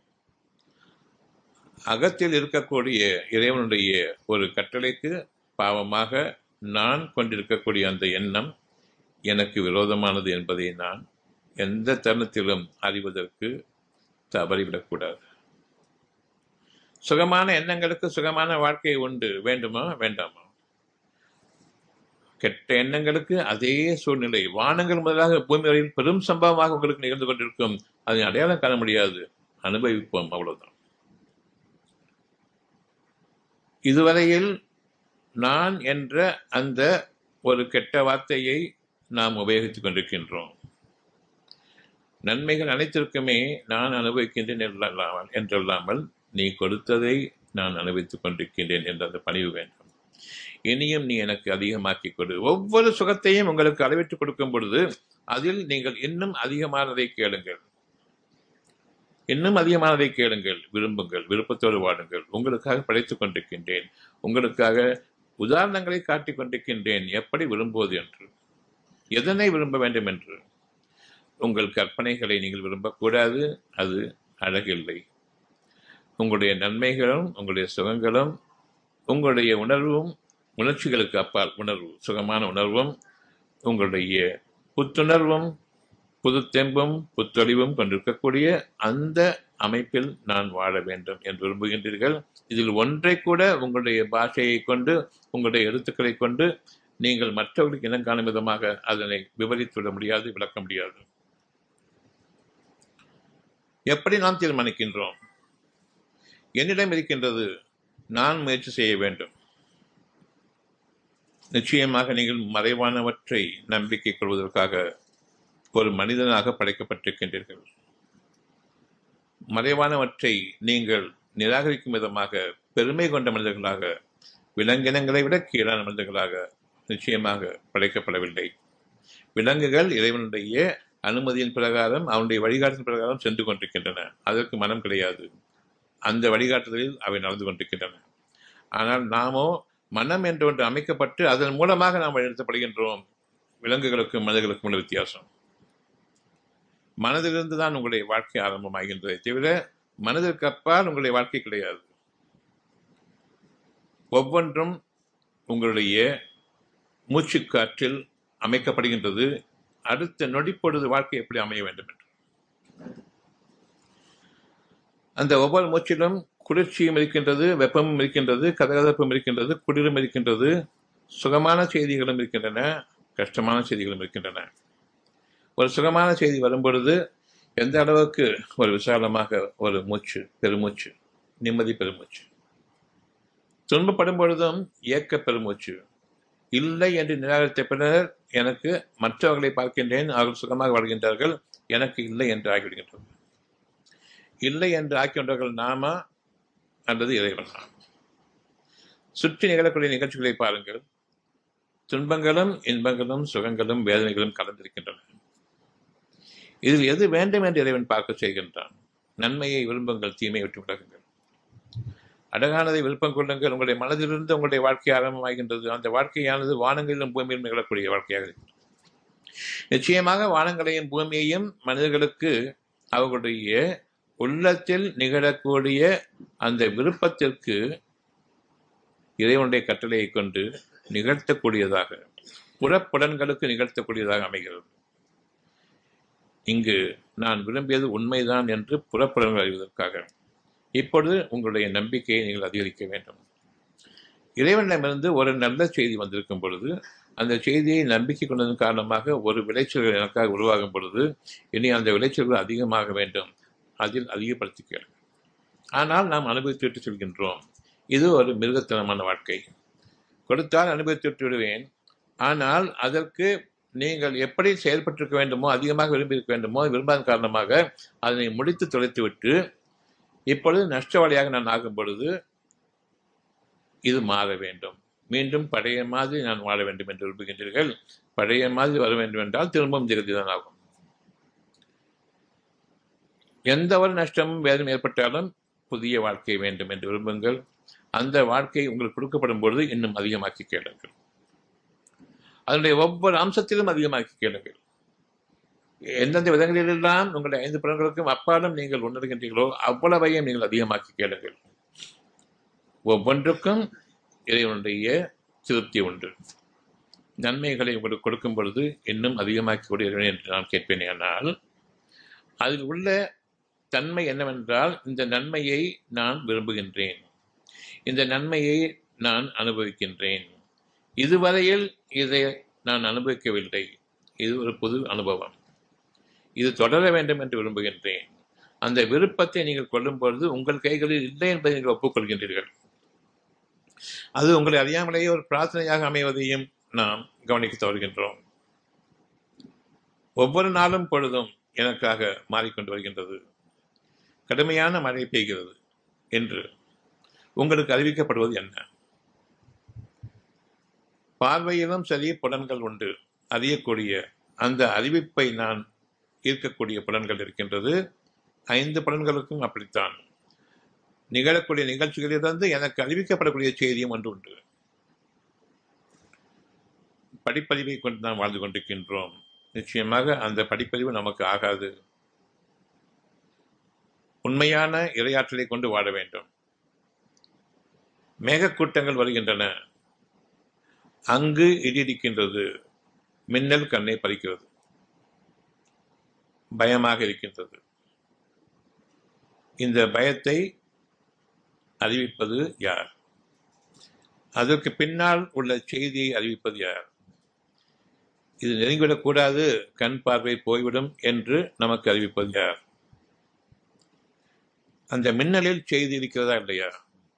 அகத்தில் இருக்கக்கூடிய இறைவனுடைய ஒரு கட்டளைக்கு பாவமாக நான் கொண்டிருக்கக்கூடிய அந்த எண்ணம் எனக்கு விரோதமானது என்பதை நான் எந்த தருணத்திலும் அறிவதற்கு தவறிவிடக்கூடாது சுகமான எண்ணங்களுக்கு சுகமான வாழ்க்கை உண்டு வேண்டுமா வேண்டாமா கெட்ட எண்ணங்களுக்கு அதே சூழ்நிலை வானங்கள் முதலாக பூமி வரையில் பெரும் சம்பவமாக உங்களுக்கு நிகழ்ந்து கொண்டிருக்கும் அதை அடையாளம் காண முடியாது அனுபவிப்போம் அவ்வளவுதான் இதுவரையில் நான் என்ற அந்த ஒரு கெட்ட வார்த்தையை நாம் உபயோகித்துக் கொண்டிருக்கின்றோம் நன்மைகள் அனைத்திற்குமே நான் அனுபவிக்கின்றேன் என்றல்லாமல் என்றல்லாமல் நீ கொடுத்ததை நான் அனுபவித்துக் கொண்டிருக்கின்றேன் என்ற அந்த பணிவு வேண்டும் இனியும் நீ எனக்கு அதிகமாக்கிக் கொடு ஒவ்வொரு சுகத்தையும் உங்களுக்கு அளவிட்டுக் கொடுக்கும் பொழுது அதில் நீங்கள் இன்னும் அதிகமானதை கேளுங்கள் இன்னும் அதிகமானதை கேளுங்கள் விரும்புங்கள் விருப்பத்தோடு வாடுங்கள் உங்களுக்காக படைத்துக் கொண்டிருக்கின்றேன் உங்களுக்காக உதாரணங்களை காட்டிக் கொண்டிருக்கின்றேன் எப்படி விரும்புவது என்று எதனை விரும்ப வேண்டும் என்று உங்கள் கற்பனைகளை நீங்கள் விரும்பக்கூடாது அது அழகில்லை உங்களுடைய நன்மைகளும் உங்களுடைய சுகங்களும் உங்களுடைய உணர்வும் உணர்ச்சிகளுக்கு அப்பால் உணர்வு சுகமான உணர்வும் உங்களுடைய புத்துணர்வும் புதுத்தெம்பும் புத்தொழிவும் கொண்டிருக்கக்கூடிய அந்த அமைப்பில் நான் வாழ வேண்டும் என்று விரும்புகின்றீர்கள் இதில் ஒன்றை கூட உங்களுடைய பாஷையை கொண்டு உங்களுடைய எழுத்துக்களை கொண்டு நீங்கள் மற்றவர்களுக்கு இனம் காணும் விதமாக அதனை விவரித்துவிட முடியாது விளக்க முடியாது எப்படி நாம் தீர்மானிக்கின்றோம் என்னிடம் இருக்கின்றது நான் முயற்சி செய்ய வேண்டும் நிச்சயமாக நீங்கள் மறைவானவற்றை நம்பிக்கை கொள்வதற்காக ஒரு மனிதனாக படைக்கப்பட்டிருக்கின்றீர்கள் மறைவானவற்றை நீங்கள் நிராகரிக்கும் விதமாக பெருமை கொண்ட மனிதர்களாக விலங்கினங்களை விட கீழான மனிதர்களாக நிச்சயமாக படைக்கப்படவில்லை விலங்குகள் இறைவனுடைய அனுமதியின் பிரகாரம் அவனுடைய வழிகாட்டின் பிரகாரம் சென்று கொண்டிருக்கின்றன அதற்கு மனம் கிடையாது அந்த வழிகாட்டுதலில் அவை நடந்து கொண்டிருக்கின்றன ஆனால் நாமோ மனம் என்று ஒன்று அமைக்கப்பட்டு அதன் மூலமாக நாம் வழிநடத்தப்படுகின்றோம் விலங்குகளுக்கும் மனிதர்களுக்கும் உள்ள வித்தியாசம் மனதிலிருந்து தான் உங்களுடைய வாழ்க்கை ஆரம்பமாகின்றதை தவிர மனதிற்கு அப்பால் உங்களுடைய வாழ்க்கை கிடையாது ஒவ்வொன்றும் உங்களுடைய மூச்சுக்காற்றில் அமைக்கப்படுகின்றது அடுத்த நொடிப்பொழுது வாழ்க்கை எப்படி அமைய வேண்டும் என்று அந்த ஒவ்வொரு மூச்சிலும் குளிர்ச்சியும் இருக்கின்றது வெப்பமும் இருக்கின்றது கதகதப்பும் இருக்கின்றது குளிரும் இருக்கின்றது சுகமான செய்திகளும் இருக்கின்றன கஷ்டமான செய்திகளும் இருக்கின்றன ஒரு சுகமான செய்தி வரும்பொழுது எந்த அளவுக்கு ஒரு விசாலமாக ஒரு மூச்சு பெருமூச்சு நிம்மதி பெருமூச்சு துன்பப்படும் பொழுதும் ஏக்க பெருமூச்சு இல்லை என்று நிராகரித்த பின்னர் எனக்கு மற்றவர்களை பார்க்கின்றேன் அவர்கள் சுகமாக வாழ்கின்றார்கள் எனக்கு இல்லை என்று ஆகிவிடுகின்றது இல்லை என்று ஆக்கின்றவர்கள் நாமா அல்லது இறைவனா சுற்றி நிகழக்கூடிய நிகழ்ச்சிகளை பாருங்கள் துன்பங்களும் இன்பங்களும் சுகங்களும் வேதனைகளும் கலந்திருக்கின்றன இதில் எது வேண்டும் என்று இறைவன் பார்க்க செய்கின்றான் நன்மையை விரும்புங்கள் தீமையை விட்டு விலகுங்கள் அழகானதை விருப்பம் கொள்ளுங்கள் உங்களுடைய மனதிலிருந்து உங்களுடைய வாழ்க்கை ஆரம்பமாகின்றது அந்த வாழ்க்கையானது வானங்களிலும் பூமியிலும் நிகழக்கூடிய வாழ்க்கையாக இருக்கிறது நிச்சயமாக வானங்களையும் பூமியையும் மனிதர்களுக்கு அவர்களுடைய உள்ளத்தில் நிகழக்கூடிய அந்த விருப்பத்திற்கு இறைவனுடைய கட்டளையை கொண்டு நிகழ்த்தக்கூடியதாக புறப்புலன்களுக்கு நிகழ்த்தக்கூடியதாக அமைகிறது இங்கு நான் விரும்பியது உண்மைதான் என்று புறப்புலன்கள் அறிவதற்காக இப்பொழுது உங்களுடைய நம்பிக்கையை நீங்கள் அதிகரிக்க வேண்டும் இறைவனிடமிருந்து ஒரு நல்ல செய்தி வந்திருக்கும் பொழுது அந்த செய்தியை நம்பிக்கை கொண்டதன் காரணமாக ஒரு விளைச்சல்கள் எனக்காக உருவாகும் பொழுது இனி அந்த விளைச்சல்கள் அதிகமாக வேண்டும் அதில் அதிகப்படுத்தி கேளுங்கள் ஆனால் நாம் அனுபவித்துவிட்டு சொல்கின்றோம் இது ஒரு மிருகத்தனமான வாழ்க்கை கொடுத்தால் அனுபவித்துவிட்டு விடுவேன் ஆனால் அதற்கு நீங்கள் எப்படி செயல்பட்டிருக்க வேண்டுமோ அதிகமாக விரும்பியிருக்க வேண்டுமோ விரும்பாத காரணமாக அதனை முடித்து தொலைத்து விட்டு இப்பொழுது நஷ்டவாளியாக நான் ஆகும் பொழுது இது மாற வேண்டும் மீண்டும் பழைய மாதிரி நான் வாழ வேண்டும் என்று விரும்புகின்றீர்கள் பழைய மாதிரி வர வேண்டும் என்றால் திரும்பவும் ஜெகதி தான் ஆகும் எந்த ஒரு நஷ்டமும் வேதம் ஏற்பட்டாலும் புதிய வாழ்க்கை வேண்டும் என்று விரும்புங்கள் அந்த வாழ்க்கை உங்களுக்கு கொடுக்கப்படும் பொழுது இன்னும் அதிகமாக்கி கேளுங்கள் அதனுடைய ஒவ்வொரு அம்சத்திலும் அதிகமாக்கி கேளுங்கள் எந்தெந்த விதங்களிலெல்லாம் உங்களுடைய ஐந்து புலன்களுக்கும் அப்பாலும் நீங்கள் உணர்கின்றீர்களோ அவ்வளவையும் நீங்கள் அதிகமாக்கி கேளுங்கள் ஒவ்வொன்றுக்கும் இறைவனுடைய திருப்தி உண்டு நன்மைகளை உங்களுக்கு கொடுக்கும் பொழுது இன்னும் அதிகமாக்கி கொடுக்கிறேன் என்று நான் கேட்பேன் ஆனால் அதில் உள்ள தன்மை என்னவென்றால் இந்த நன்மையை நான் விரும்புகின்றேன் இந்த நன்மையை நான் அனுபவிக்கின்றேன் இதுவரையில் இதை நான் அனுபவிக்கவில்லை இது ஒரு புது அனுபவம் இது தொடர வேண்டும் என்று விரும்புகின்றேன் அந்த விருப்பத்தை நீங்கள் கொள்ளும் பொழுது உங்கள் கைகளில் இல்லை என்பதை நீங்கள் ஒப்புக்கொள்கின்றீர்கள் அது உங்களை அறியாமலேயே ஒரு பிரார்த்தனையாக அமைவதையும் நாம் கவனிக்க வருகின்றோம் ஒவ்வொரு நாளும் பொழுதும் எனக்காக மாறிக்கொண்டு வருகின்றது கடுமையான மழை பெய்கிறது என்று உங்களுக்கு அறிவிக்கப்படுவது என்ன பார்வையிலும் சரி புலன்கள் உண்டு அறியக்கூடிய அந்த அறிவிப்பை நான் ஈர்க்கக்கூடிய புலன்கள் இருக்கின்றது ஐந்து புலன்களுக்கும் அப்படித்தான் நிகழக்கூடிய நிகழ்ச்சிகளிலிருந்து எனக்கு அறிவிக்கப்படக்கூடிய செய்தியும் ஒன்று உண்டு படிப்பறிவை கொண்டு நாம் வாழ்ந்து கொண்டிருக்கின்றோம் நிச்சயமாக அந்த படிப்பறிவு நமக்கு ஆகாது உண்மையான இரையாற்றலை கொண்டு வாழ வேண்டும் மேகக்கூட்டங்கள் வருகின்றன அங்கு இடிக்கின்றது மின்னல் கண்ணை பறிக்கிறது பயமாக இருக்கின்றது இந்த பயத்தை அறிவிப்பது யார் அதற்கு பின்னால் உள்ள செய்தியை அறிவிப்பது யார் இது நெருங்கிவிடக்கூடாது கண் பார்வை போய்விடும் என்று நமக்கு அறிவிப்பது யார் அந்த மின்னலில் செய்தி இருக்கிறதா இல்லையா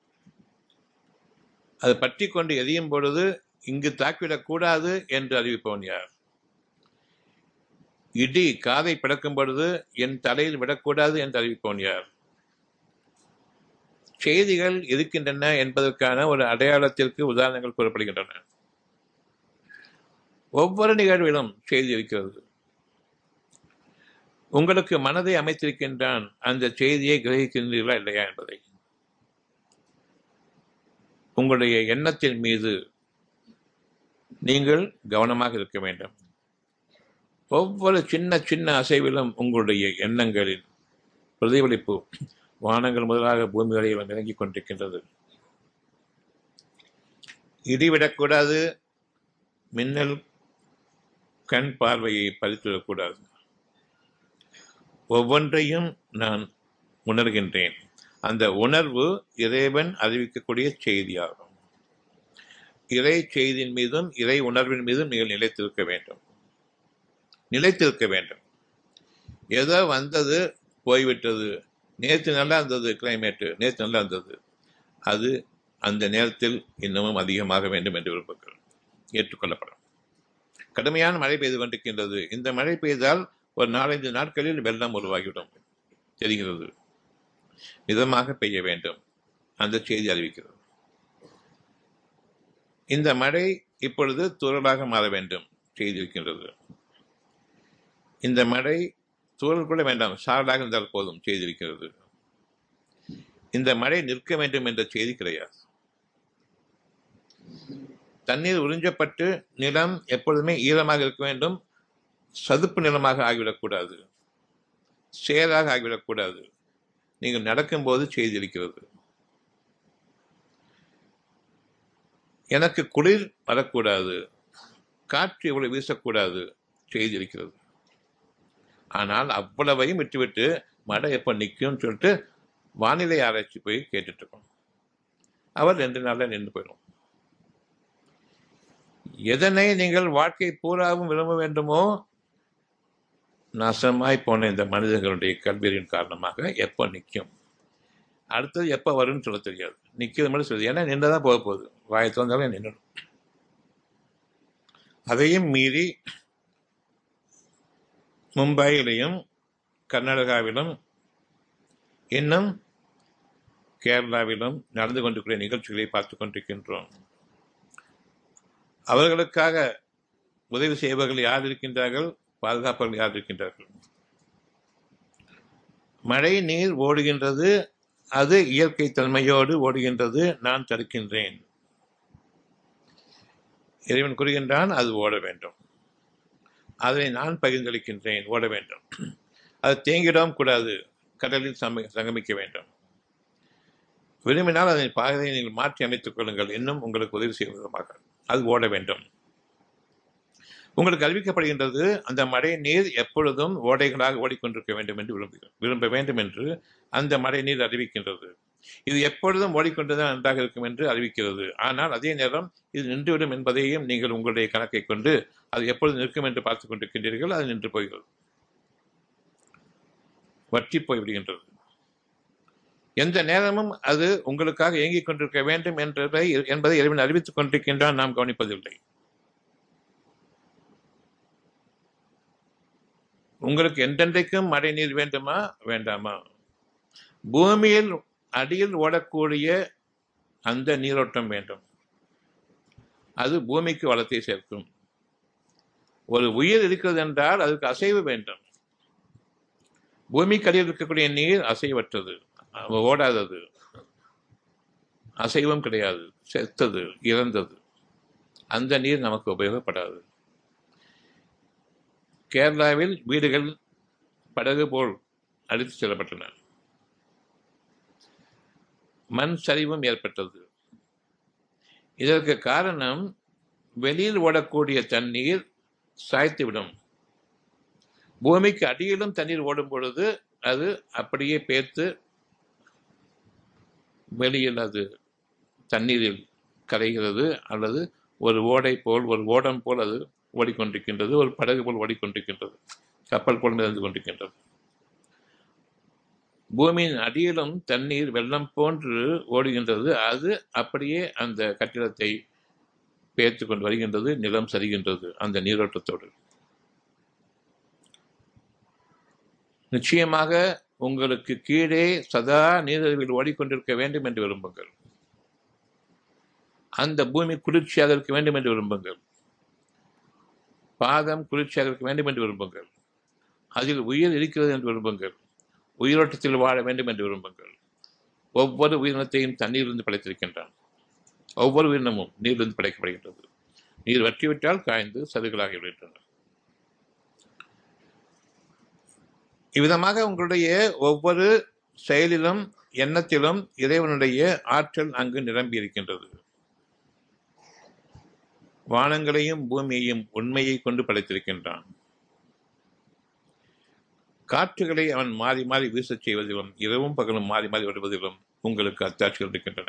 அது பற்றி கொண்டு எரியும் பொழுது இங்கு தாக்கிவிடக்கூடாது என்று அறிவிப்பவன் யார் இடி காதை பிளக்கும் பொழுது என் தலையில் விடக்கூடாது என்று அறிவிப்பவன் யார் செய்திகள் இருக்கின்றன என்பதற்கான ஒரு அடையாளத்திற்கு உதாரணங்கள் கூறப்படுகின்றன ஒவ்வொரு நிகழ்விலும் செய்தி இருக்கிறது உங்களுக்கு மனதை அமைத்திருக்கின்றான் அந்த செய்தியை கிரகிக்கின்றீர்களா இல்லையா என்பதை உங்களுடைய எண்ணத்தின் மீது நீங்கள் கவனமாக இருக்க வேண்டும் ஒவ்வொரு சின்ன சின்ன அசைவிலும் உங்களுடைய எண்ணங்களின் பிரதிபலிப்பு வானங்கள் முதலாக பூமி வரையிலும் இறங்கிக் கொண்டிருக்கின்றது இடிவிடக்கூடாது மின்னல் கண் பார்வையை பறித்துவிடக்கூடாது ஒவ்வொன்றையும் நான் உணர்கின்றேன் அந்த உணர்வு இறைவன் அறிவிக்கக்கூடிய செய்தியாகும் இறை செய்தியின் மீதும் இறை உணர்வின் மீதும் நீங்கள் நிலைத்திருக்க வேண்டும் நிலைத்திருக்க வேண்டும் ஏதோ வந்தது போய்விட்டது நேற்று நல்லா இருந்தது கிளைமேட்டு நேற்று நல்லா இருந்தது அது அந்த நேரத்தில் இன்னமும் அதிகமாக வேண்டும் என்று விரும்புகிறேன் ஏற்றுக்கொள்ளப்படும் கடுமையான மழை பெய்து கொண்டிருக்கின்றது இந்த மழை பெய்தால் ஒரு நாலஞ்சு நாட்களில் வெள்ளம் உருவாகிவிடும் தெரிகிறது மிதமாக பெய்ய வேண்டும் அந்த செய்தி அறிவிக்கிறது இந்த மழை இப்பொழுது துறலாக மாற வேண்டும் செய்தி இருக்கின்றது இந்த மழை தூரல் கூட வேண்டாம் சாரலாக இருந்தால் போதும் செய்தி இருக்கிறது இந்த மழை நிற்க வேண்டும் என்ற செய்தி கிடையாது தண்ணீர் உறிஞ்சப்பட்டு நிலம் எப்பொழுதுமே ஈரமாக இருக்க வேண்டும் சதுப்பு நிலமாக ஆகிவிடக்கூடாது சேராக ஆகிவிடக்கூடாது நீங்கள் நடக்கும்போது செய்தி இருக்கிறது எனக்கு குளிர் வரக்கூடாது காற்று இவ்வளவு வீசக்கூடாது செய்தி இருக்கிறது ஆனால் அவ்வளவையும் விட்டுவிட்டு மழை எப்போ நிற்கும்னு சொல்லிட்டு வானிலை ஆராய்ச்சி போய் கேட்டுட்டு இருக்கோம் அவர் ரெண்டு நாளில் நின்று போயிடும் எதனை நீங்கள் வாழ்க்கை பூராவும் விரும்ப வேண்டுமோ நாசமாய் போன இந்த மனிதர்களுடைய கல்வியின் காரணமாக எப்போ நிற்கும் அடுத்தது எப்போ வரும்னு சொல்ல தெரியாது நிற்கிறது மட்டும் சொல்லுது ஏன்னா நின்று தான் போக போகுது வாயை திறந்தாலும் நின்றுடும் அதையும் மீறி மும்பையிலையும் கர்நாடகாவிலும் இன்னும் கேரளாவிலும் நடந்து கொண்டிருக்கிற நிகழ்ச்சிகளை பார்த்து கொண்டிருக்கின்றோம் அவர்களுக்காக உதவி செய்பவர்கள் யார் இருக்கின்றார்கள் பாதுகாப்பவர்கள் யார் இருக்கின்றார்கள் மழை நீர் ஓடுகின்றது அது இயற்கை தன்மையோடு ஓடுகின்றது நான் தடுக்கின்றேன் இறைவன் கூறுகின்றான் அது ஓட வேண்டும் அதை நான் பகிர்ந்தளிக்கின்றேன் ஓட வேண்டும் அது தேங்கிடவும் கூடாது கடலில் சம சங்கமிக்க வேண்டும் விரும்பினால் அதன் பாதையை நீங்கள் மாற்றி அமைத்துக் கொள்ளுங்கள் இன்னும் உங்களுக்கு உதவி செய்யும் விதமாக அது ஓட வேண்டும் உங்களுக்கு அறிவிக்கப்படுகின்றது அந்த மழை நீர் எப்பொழுதும் ஓடைகளாக ஓடிக்கொண்டிருக்க வேண்டும் என்று விரும்பு விரும்ப வேண்டும் என்று அந்த மழை நீர் அறிவிக்கின்றது இது எப்பொழுதும் ஓடிக்கொண்டுதான் நன்றாக இருக்கும் என்று அறிவிக்கிறது ஆனால் அதே நேரம் இது நின்றுவிடும் என்பதையும் நீங்கள் உங்களுடைய கணக்கை கொண்டு அது எப்பொழுது நிற்கும் என்று பார்த்துக் கொண்டிருக்கின்றீர்கள் அது நின்று போகிறது வற்றி போய்விடுகின்றது எந்த நேரமும் அது உங்களுக்காக இயங்கிக் கொண்டிருக்க வேண்டும் என்றதை என்பதை இறைவன் அறிவித்துக் கொண்டிருக்கின்றான் நாம் கவனிப்பதில்லை உங்களுக்கு என்றென்றைக்கும் மழை நீர் வேண்டுமா வேண்டாமா பூமியில் அடியில் ஓடக்கூடிய அந்த நீரோட்டம் வேண்டும் அது பூமிக்கு வளத்தை சேர்க்கும் ஒரு உயிர் இருக்கிறது என்றால் அதுக்கு அசைவு வேண்டும் பூமிக்கு அடியில் இருக்கக்கூடிய நீர் அசைவற்றது ஓடாதது அசைவம் கிடையாது செத்தது இறந்தது அந்த நீர் நமக்கு உபயோகப்படாது கேரளாவில் வீடுகள் படகு போல் அடித்துச் செல்லப்பட்டன மண் சரிவும் ஏற்பட்டது இதற்கு காரணம் வெளியில் ஓடக்கூடிய தண்ணீர் சாய்த்துவிடும் பூமிக்கு அடியிலும் தண்ணீர் ஓடும் பொழுது அது அப்படியே பேர்த்து வெளியில் அது தண்ணீரில் கரைகிறது அல்லது ஒரு ஓடை போல் ஒரு ஓடம் போல் அது ஓடிக்கொண்டிருக்கின்றது ஒரு படகு போல் ஓடிக்கொண்டிருக்கின்றது கப்பல் போல் மிதந்து கொண்டிருக்கின்றது பூமியின் அடியிலும் தண்ணீர் வெள்ளம் போன்று ஓடுகின்றது அது அப்படியே அந்த கட்டிடத்தை பெயர்த்து கொண்டு வருகின்றது நிலம் சரிகின்றது அந்த நீரோட்டத்தோடு நிச்சயமாக உங்களுக்கு கீழே சதா நீரறிவில் ஓடிக்கொண்டிருக்க வேண்டும் என்று விரும்புங்கள் அந்த பூமி குளிர்ச்சியாக இருக்க வேண்டும் என்று விரும்புங்கள் பாதம் குளிர்ச்சியாக இருக்க வேண்டும் என்று விரும்புங்கள் அதில் உயிர் இருக்கிறது என்று விரும்புங்கள் உயிரோட்டத்தில் வாழ வேண்டும் என்று விரும்புங்கள் ஒவ்வொரு உயிரினத்தையும் தண்ணீரிலிருந்து படைத்திருக்கின்றான் ஒவ்வொரு உயிரினமும் நீரிலிருந்து படைக்கப்படுகின்றது நீர் வற்றிவிட்டால் காய்ந்து சதுகளாகி விடுகின்றன இவ்விதமாக உங்களுடைய ஒவ்வொரு செயலிலும் எண்ணத்திலும் இறைவனுடைய ஆற்றல் அங்கு நிரம்பி இருக்கின்றது வானங்களையும் பூமியையும் உண்மையை கொண்டு படைத்திருக்கின்றான் காற்றுகளை அவன் மாறி மாறி வீசச் செய்வதிலும் இரவும் பகலும் மாறி மாறி வருவதிலும் உங்களுக்கு அத்தாட்சிகள் இருக்கின்றன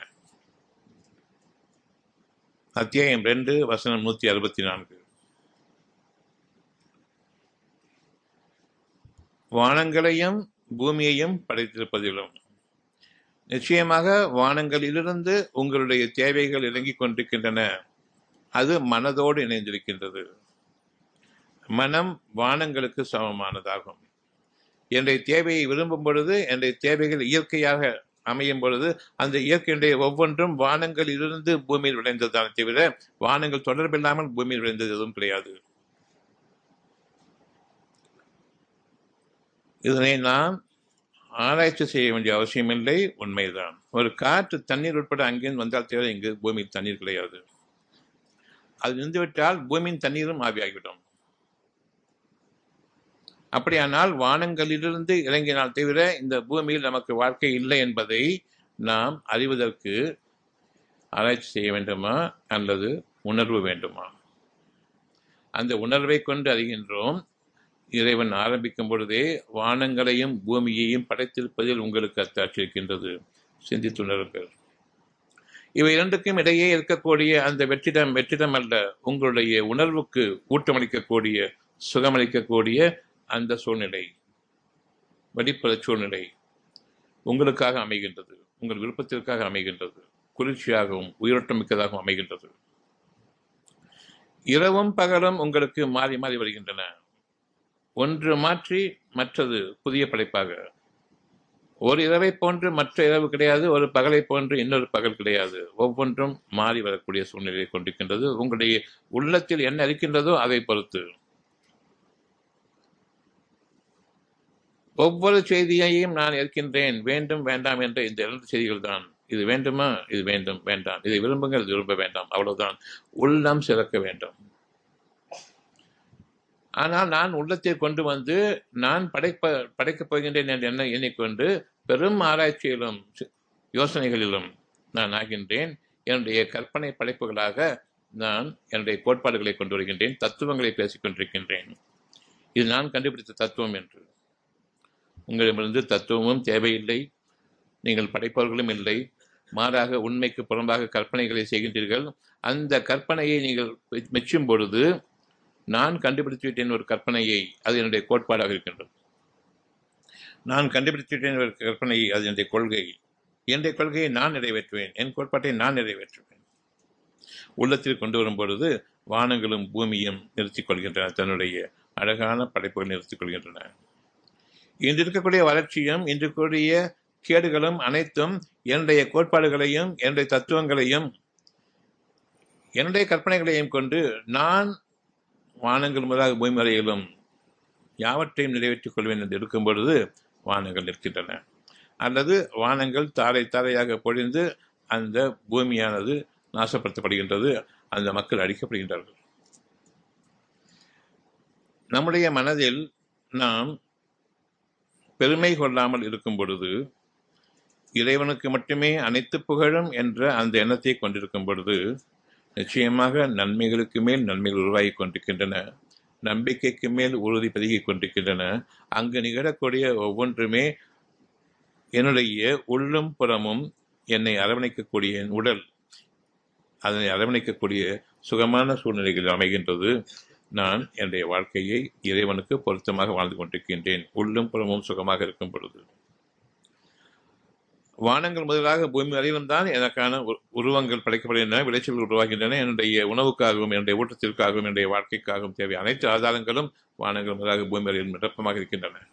அத்தியாயம் ரெண்டு வசனம் நூத்தி அறுபத்தி நான்கு வானங்களையும் பூமியையும் படைத்திருப்பதிலும் நிச்சயமாக வானங்களிலிருந்து உங்களுடைய தேவைகள் இறங்கிக் கொண்டிருக்கின்றன அது மனதோடு இணைந்திருக்கின்றது மனம் வானங்களுக்கு சமமானதாகும் என்னுடைய தேவையை விரும்பும் பொழுது என்னுடைய தேவைகள் இயற்கையாக அமையும் பொழுது அந்த இயற்கையுடைய ஒவ்வொன்றும் வானங்களிலிருந்து பூமியில் விளைந்ததான தவிர வானங்கள் தொடர்பில்லாமல் பூமியில் விளைந்தது எதுவும் கிடையாது இதனை நாம் ஆராய்ச்சி செய்ய வேண்டிய அவசியமில்லை உண்மைதான் ஒரு காற்று தண்ணீர் உட்பட அங்கிருந்து வந்தால் தவிர இங்கு பூமியில் தண்ணீர் கிடையாது அது நின்றுவிட்டால் பூமியின் தண்ணீரும் ஆவியாகிவிடும் அப்படியானால் வானங்களிலிருந்து இறங்கினால் தவிர இந்த பூமியில் நமக்கு வாழ்க்கை இல்லை என்பதை நாம் அறிவதற்கு ஆராய்ச்சி செய்ய வேண்டுமா அல்லது உணர்வு வேண்டுமா அந்த உணர்வை கொண்டு அறிகின்றோம் இறைவன் ஆரம்பிக்கும் பொழுதே வானங்களையும் பூமியையும் படைத்திருப்பதில் உங்களுக்கு அத்தாட்சி இருக்கின்றது சிந்தித்துணருங்கள் இவை இரண்டுக்கும் இடையே இருக்கக்கூடிய அந்த வெற்றிடம் வெற்றிடம் அல்ல உங்களுடைய உணர்வுக்கு ஊட்டமளிக்கக்கூடிய சுகமளிக்கக்கூடிய அந்த சூழ்நிலை வெளிப்புற சூழ்நிலை உங்களுக்காக அமைகின்றது உங்கள் விருப்பத்திற்காக அமைகின்றது குளிர்ச்சியாகவும் உயிரோட்டம் மிக்கதாகவும் அமைகின்றது இரவும் பகலும் உங்களுக்கு மாறி மாறி வருகின்றன ஒன்று மாற்றி மற்றது புதிய படைப்பாக ஒரு இரவை போன்று மற்ற இரவு கிடையாது ஒரு பகலை போன்று இன்னொரு பகல் கிடையாது ஒவ்வொன்றும் மாறி வரக்கூடிய சூழ்நிலையை கொண்டிருக்கின்றது உங்களுடைய உள்ளத்தில் என்ன இருக்கின்றதோ அதை பொறுத்து ஒவ்வொரு செய்தியையும் நான் இருக்கின்றேன் வேண்டும் வேண்டாம் என்ற இந்த இரண்டு செய்திகள் தான் இது வேண்டுமா இது வேண்டும் வேண்டாம் இதை விரும்புங்கள் இது விரும்ப வேண்டாம் அவ்வளவுதான் உள்ளம் சிறக்க வேண்டும் ஆனால் நான் உள்ளத்தை கொண்டு வந்து நான் படைப்ப படைக்கப் போகின்றேன் என்று என்ன எண்ணிக்கொண்டு பெரும் ஆராய்ச்சியிலும் யோசனைகளிலும் நான் ஆகின்றேன் என்னுடைய கற்பனை படைப்புகளாக நான் என்னுடைய கோட்பாடுகளை கொண்டு வருகின்றேன் தத்துவங்களை பேசிக் கொண்டிருக்கின்றேன் இது நான் கண்டுபிடித்த தத்துவம் என்று உங்களிடமிருந்து தத்துவமும் தேவையில்லை நீங்கள் படைப்பவர்களும் இல்லை மாறாக உண்மைக்கு புறம்பாக கற்பனைகளை செய்கின்றீர்கள் அந்த கற்பனையை நீங்கள் மெச்சும் பொழுது நான் கண்டுபிடித்து விட்டேன் ஒரு கற்பனையை அது என்னுடைய கோட்பாடாக இருக்கின்றது நான் கண்டுபிடித்து விட்டேன் ஒரு கற்பனையை அது என்னுடைய கொள்கை என்னுடைய கொள்கையை நான் நிறைவேற்றுவேன் என் கோட்பாட்டை நான் நிறைவேற்றுவேன் உள்ளத்தில் கொண்டு வரும் பொழுது வானங்களும் பூமியும் நிறுத்திக் கொள்கின்றன தன்னுடைய அழகான படைப்புகள் நிறுத்திக் கொள்கின்றன இன்று இருக்கக்கூடிய வளர்ச்சியும் இன்று கூடிய கேடுகளும் அனைத்தும் என்னுடைய கோட்பாடுகளையும் என்னுடைய தத்துவங்களையும் என்னுடைய கற்பனைகளையும் கொண்டு நான் வானங்கள் முதலாக பூமி வரையிலும் யாவற்றையும் நிறைவேற்றிக் கொள்வேன் என்று இருக்கும் பொழுது வானங்கள் இருக்கின்றன அல்லது வானங்கள் தாரை தாரையாக பொழிந்து அந்த பூமியானது நாசப்படுத்தப்படுகின்றது அந்த மக்கள் அழிக்கப்படுகின்றார்கள் நம்முடைய மனதில் நாம் பெருமை கொள்ளாமல் இருக்கும் பொழுது இறைவனுக்கு மட்டுமே அனைத்து புகழும் என்ற அந்த எண்ணத்தை கொண்டிருக்கும் பொழுது நிச்சயமாக நன்மைகளுக்கு மேல் நன்மைகள் உருவாகி கொண்டிருக்கின்றன நம்பிக்கைக்கு மேல் உறுதி பெருகிக் கொண்டிருக்கின்றன அங்கு நிகழக்கூடிய ஒவ்வொன்றுமே என்னுடைய உள்ளும் புறமும் என்னை அரவணைக்கக்கூடிய என் உடல் அதனை அரவணைக்கக்கூடிய சுகமான சூழ்நிலைகள் அமைகின்றது நான் என்னுடைய வாழ்க்கையை இறைவனுக்கு பொருத்தமாக வாழ்ந்து கொண்டிருக்கின்றேன் உள்ளும் புறமும் சுகமாக இருக்கும் பொழுது வானங்கள் முதலாக பூமி வரையிலும் தான் எனக்கான உருவங்கள் படைக்கப்படுகின்றன விளைச்சல்கள் உருவாகின்றன என்னுடைய உணவுக்காகவும் என்னுடைய ஊட்டத்திற்காகவும் என்னுடைய வாழ்க்கைக்காகவும் தேவை அனைத்து ஆதாரங்களும் வானங்கள் முதலாக பூமி வரையிலும் நிரப்பமாக இருக்கின்றன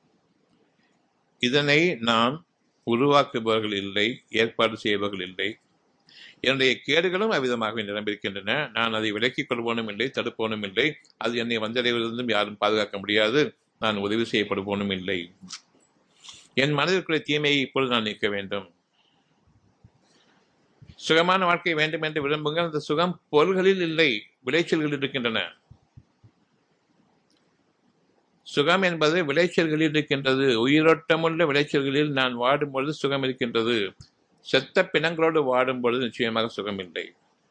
இதனை நாம் உருவாக்குபவர்கள் இல்லை ஏற்பாடு செய்பவர்கள் இல்லை என்னுடைய கேடுகளும் அவ்விதமாக நிரம்பியிருக்கின்றன நான் அதை விலக்கிக் கொள்வோனும் இல்லை தடுப்போனும் இல்லை அது என்னை வந்தடைவதிலிருந்தும் யாரும் பாதுகாக்க முடியாது நான் உதவி செய்யப்படுவோனும் இல்லை என் மனதிற்குரிய தீமையை இப்பொழுது நான் நீக்க வேண்டும் சுகமான வாழ்க்கை வேண்டும் என்று விரும்புங்கள் அந்த சுகம் பொருள்களில் இல்லை விளைச்சல்களில் இருக்கின்றன சுகம் என்பது விளைச்சல்களில் இருக்கின்றது உயிரோட்டமுள்ள விளைச்சல்களில் நான் வாடும் பொழுது சுகம் இருக்கின்றது செத்த பிணங்களோடு வாடும் பொழுது நிச்சயமாக சுகம் இல்லை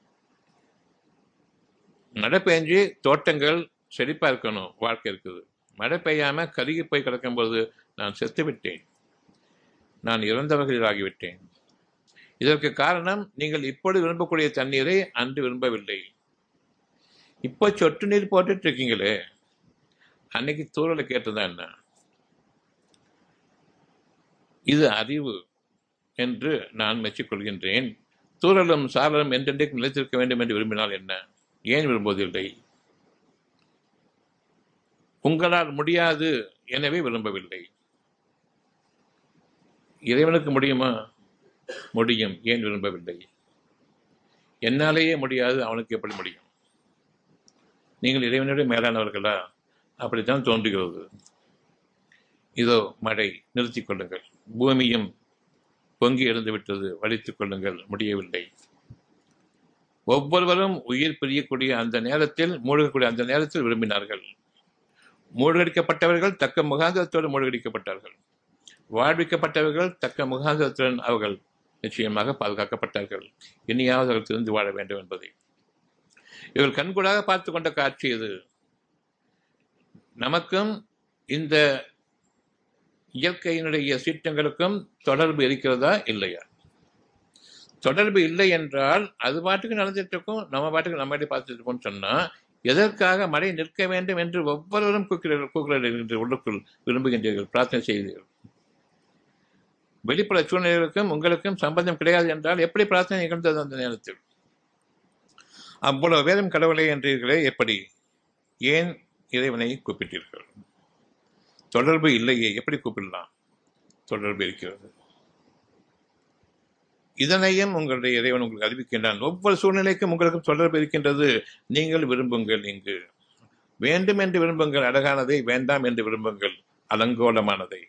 மழை பெஞ்சு தோட்டங்கள் செழிப்பா இருக்கணும் வாழ்க்கை இருக்குது மழை பெய்யாம கருகி போய் கிடக்கும் போது நான் செத்து விட்டேன் நான் இறந்தவர்களில் ஆகிவிட்டேன் இதற்கு காரணம் நீங்கள் இப்பொழுது விரும்பக்கூடிய தண்ணீரை அன்று விரும்பவில்லை இப்போ சொட்டு நீர் போட்டுட்டு இருக்கீங்களே அன்னைக்கு தூரலை கேட்டதா என்ன இது அறிவு என்று நான் மெச்சிக்கொள்கின்றேன் தூரலும் சாரலும் என்றென்றைக்கு நிலைத்திருக்க வேண்டும் என்று விரும்பினால் என்ன ஏன் விரும்புவதில்லை உங்களால் முடியாது எனவே விரும்பவில்லை இறைவனுக்கு முடியுமா முடியும் ஏன் விரும்பவில்லை என்னாலேயே முடியாது அவனுக்கு எப்படி முடியும் நீங்கள் இறைவனுடைய மேலானவர்களா அப்படித்தான் தோன்றுகிறது இதோ மழை நிறுத்திக் கொள்ளுங்கள் பூமியும் பொங்கி எழுந்து விட்டது வலித்துக் கொள்ளுங்கள் முடியவில்லை ஒவ்வொருவரும் உயிர் பிரியக்கூடிய அந்த நேரத்தில் மூழ்கக்கூடிய அந்த நேரத்தில் விரும்பினார்கள் மூழ்கடிக்கப்பட்டவர்கள் தக்க முகாந்திரத்தோடு மூழ்கடிக்கப்பட்டார்கள் வாழ்விக்கப்பட்டவர்கள் தக்க முகாந்திரத்துடன் அவர்கள் நிச்சயமாக பாதுகாக்கப்பட்டார்கள் இனியாவது அவர்கள் திருந்து வாழ வேண்டும் என்பதை இவர்கள் கண்கூடாக பார்த்து கொண்ட காட்சி இது நமக்கும் இந்த இயற்கையினுடைய சீற்றங்களுக்கும் தொடர்பு இருக்கிறதா இல்லையா தொடர்பு இல்லை என்றால் அது பாட்டுக்கு நடந்துட்டு இருக்கும் நம்ம பாட்டுக்கு நம்ம பார்த்துட்டு இருக்கோம்னு சொன்னா எதற்காக மழை நிற்க வேண்டும் என்று ஒவ்வொருவரும் கூக்கிறார்கள் கூக்குகிறார்கள் உள்ளுக்குள் விரும்புகின்றீர்கள் பிரார்த்தனை செய்கிறீர்கள் வெளிப்புற சூழ்நிலைகளுக்கும் உங்களுக்கும் சம்பந்தம் கிடையாது என்றால் எப்படி பிரார்த்தனை நிகழ்ந்தது அந்த நேரத்தில் அவ்வளவு வேதம் கடவுளை என்றீர்களே எப்படி ஏன் இறைவனை கூப்பிட்டீர்கள் தொடர்பு இல்லையே எப்படி கூப்பிடலாம் தொடர்பு இருக்கிறது இதனையும் உங்களுடைய இறைவன் உங்களுக்கு அறிவிக்கின்றான் ஒவ்வொரு சூழ்நிலைக்கும் உங்களுக்கும் தொடர்பு இருக்கின்றது நீங்கள் விரும்புங்கள் இங்கு வேண்டும் என்று விரும்புங்கள் அழகானதை வேண்டாம் என்று விரும்புங்கள் அலங்கோலமானதை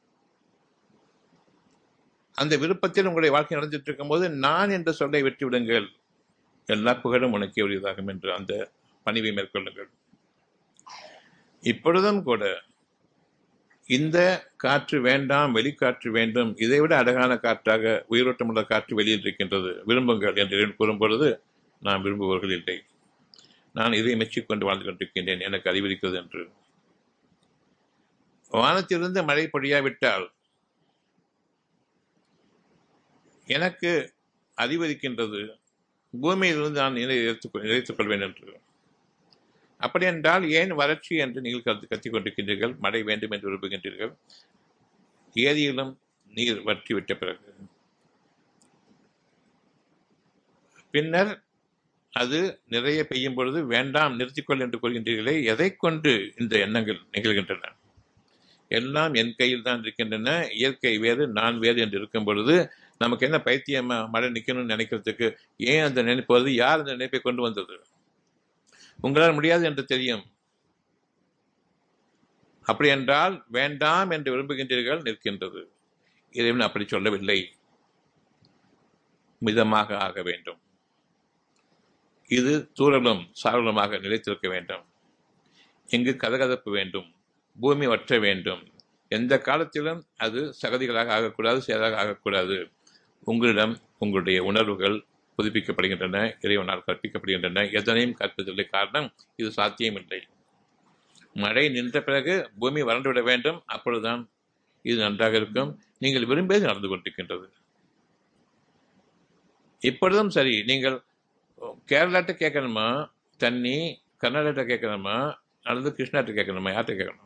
அந்த விருப்பத்தில் உங்களுடைய வாழ்க்கை நடந்துட்டு இருக்கும் போது நான் என்ற சொல்லை வெற்றி விடுங்கள் எல்லா புகழும் உனக்கே உரியதாகும் என்று அந்த பணிவை மேற்கொள்ளுங்கள் இப்பொழுதும் கூட இந்த காற்று வேண்டாம் வெளிக்காற்று வேண்டும் இதைவிட அழகான காற்றாக உயிரோட்டமுள்ள காற்று வெளியில் இருக்கின்றது விரும்புங்கள் என்று கூறும் பொழுது நான் விரும்புபவர்கள் இல்லை நான் இதை மெச்சிக்கொண்டு வாழ்ந்து கொண்டிருக்கின்றேன் எனக்கு அறிவிக்கிறது என்று வானத்திலிருந்து மழை பொழியாவிட்டால் எனக்கு அறிவறிக்கின்றது பூமியிலிருந்து நான் நிலை நிலைத்துக் கொள்வேன் என்று அப்படி என்றால் ஏன் வறட்சி என்று நீங்கள் கருத்து கத்திக் கொண்டிருக்கின்றீர்கள் மழை வேண்டும் என்று விரும்புகின்றீர்கள் ஏரியிலும் நீர் வற்றி விட்ட பிறகு பின்னர் அது நிறைய பெய்யும் பொழுது வேண்டாம் நிறுத்திக்கொள் என்று கூறுகின்றீர்களே எதை கொண்டு இந்த எண்ணங்கள் நிகழ்கின்றன எல்லாம் என் கையில் தான் இருக்கின்றன இயற்கை வேறு நான் வேறு என்று இருக்கும் பொழுது நமக்கு என்ன பைத்தியமா மழை நிற்கணும்னு நினைக்கிறதுக்கு ஏன் அந்த நினைப்பு வருது யார் அந்த நினைப்பை கொண்டு வந்தது உங்களால் முடியாது என்று தெரியும் அப்படி என்றால் வேண்டாம் என்று விரும்புகின்றீர்கள் நிற்கின்றது இறைவன் அப்படி சொல்லவில்லை மிதமாக ஆக வேண்டும் இது தூரலும் சாரலுமாக நிலைத்திருக்க வேண்டும் இங்கு கதகதப்பு வேண்டும் பூமி வற்ற வேண்டும் எந்த காலத்திலும் அது சகதிகளாக ஆகக்கூடாது சேராக ஆகக்கூடாது உங்களிடம் உங்களுடைய உணர்வுகள் புதுப்பிக்கப்படுகின்றன இறைவனால் கற்பிக்கப்படுகின்றன எதனையும் கற்பதில்லை காரணம் இது சாத்தியமில்லை மழை நின்ற பிறகு பூமி வறண்டுவிட வேண்டும் அப்பொழுதுதான் இது நன்றாக இருக்கும் நீங்கள் விரும்பியது நடந்து கொண்டிருக்கின்றது இப்பொழுதும் சரி நீங்கள் கேரளாட்ட கேட்கணுமா தண்ணி கர்நாடகத்தை கேட்கணுமா அல்லது கிருஷ்ணாட்ட கேட்கணுமா யார்கிட்ட கேட்கணும்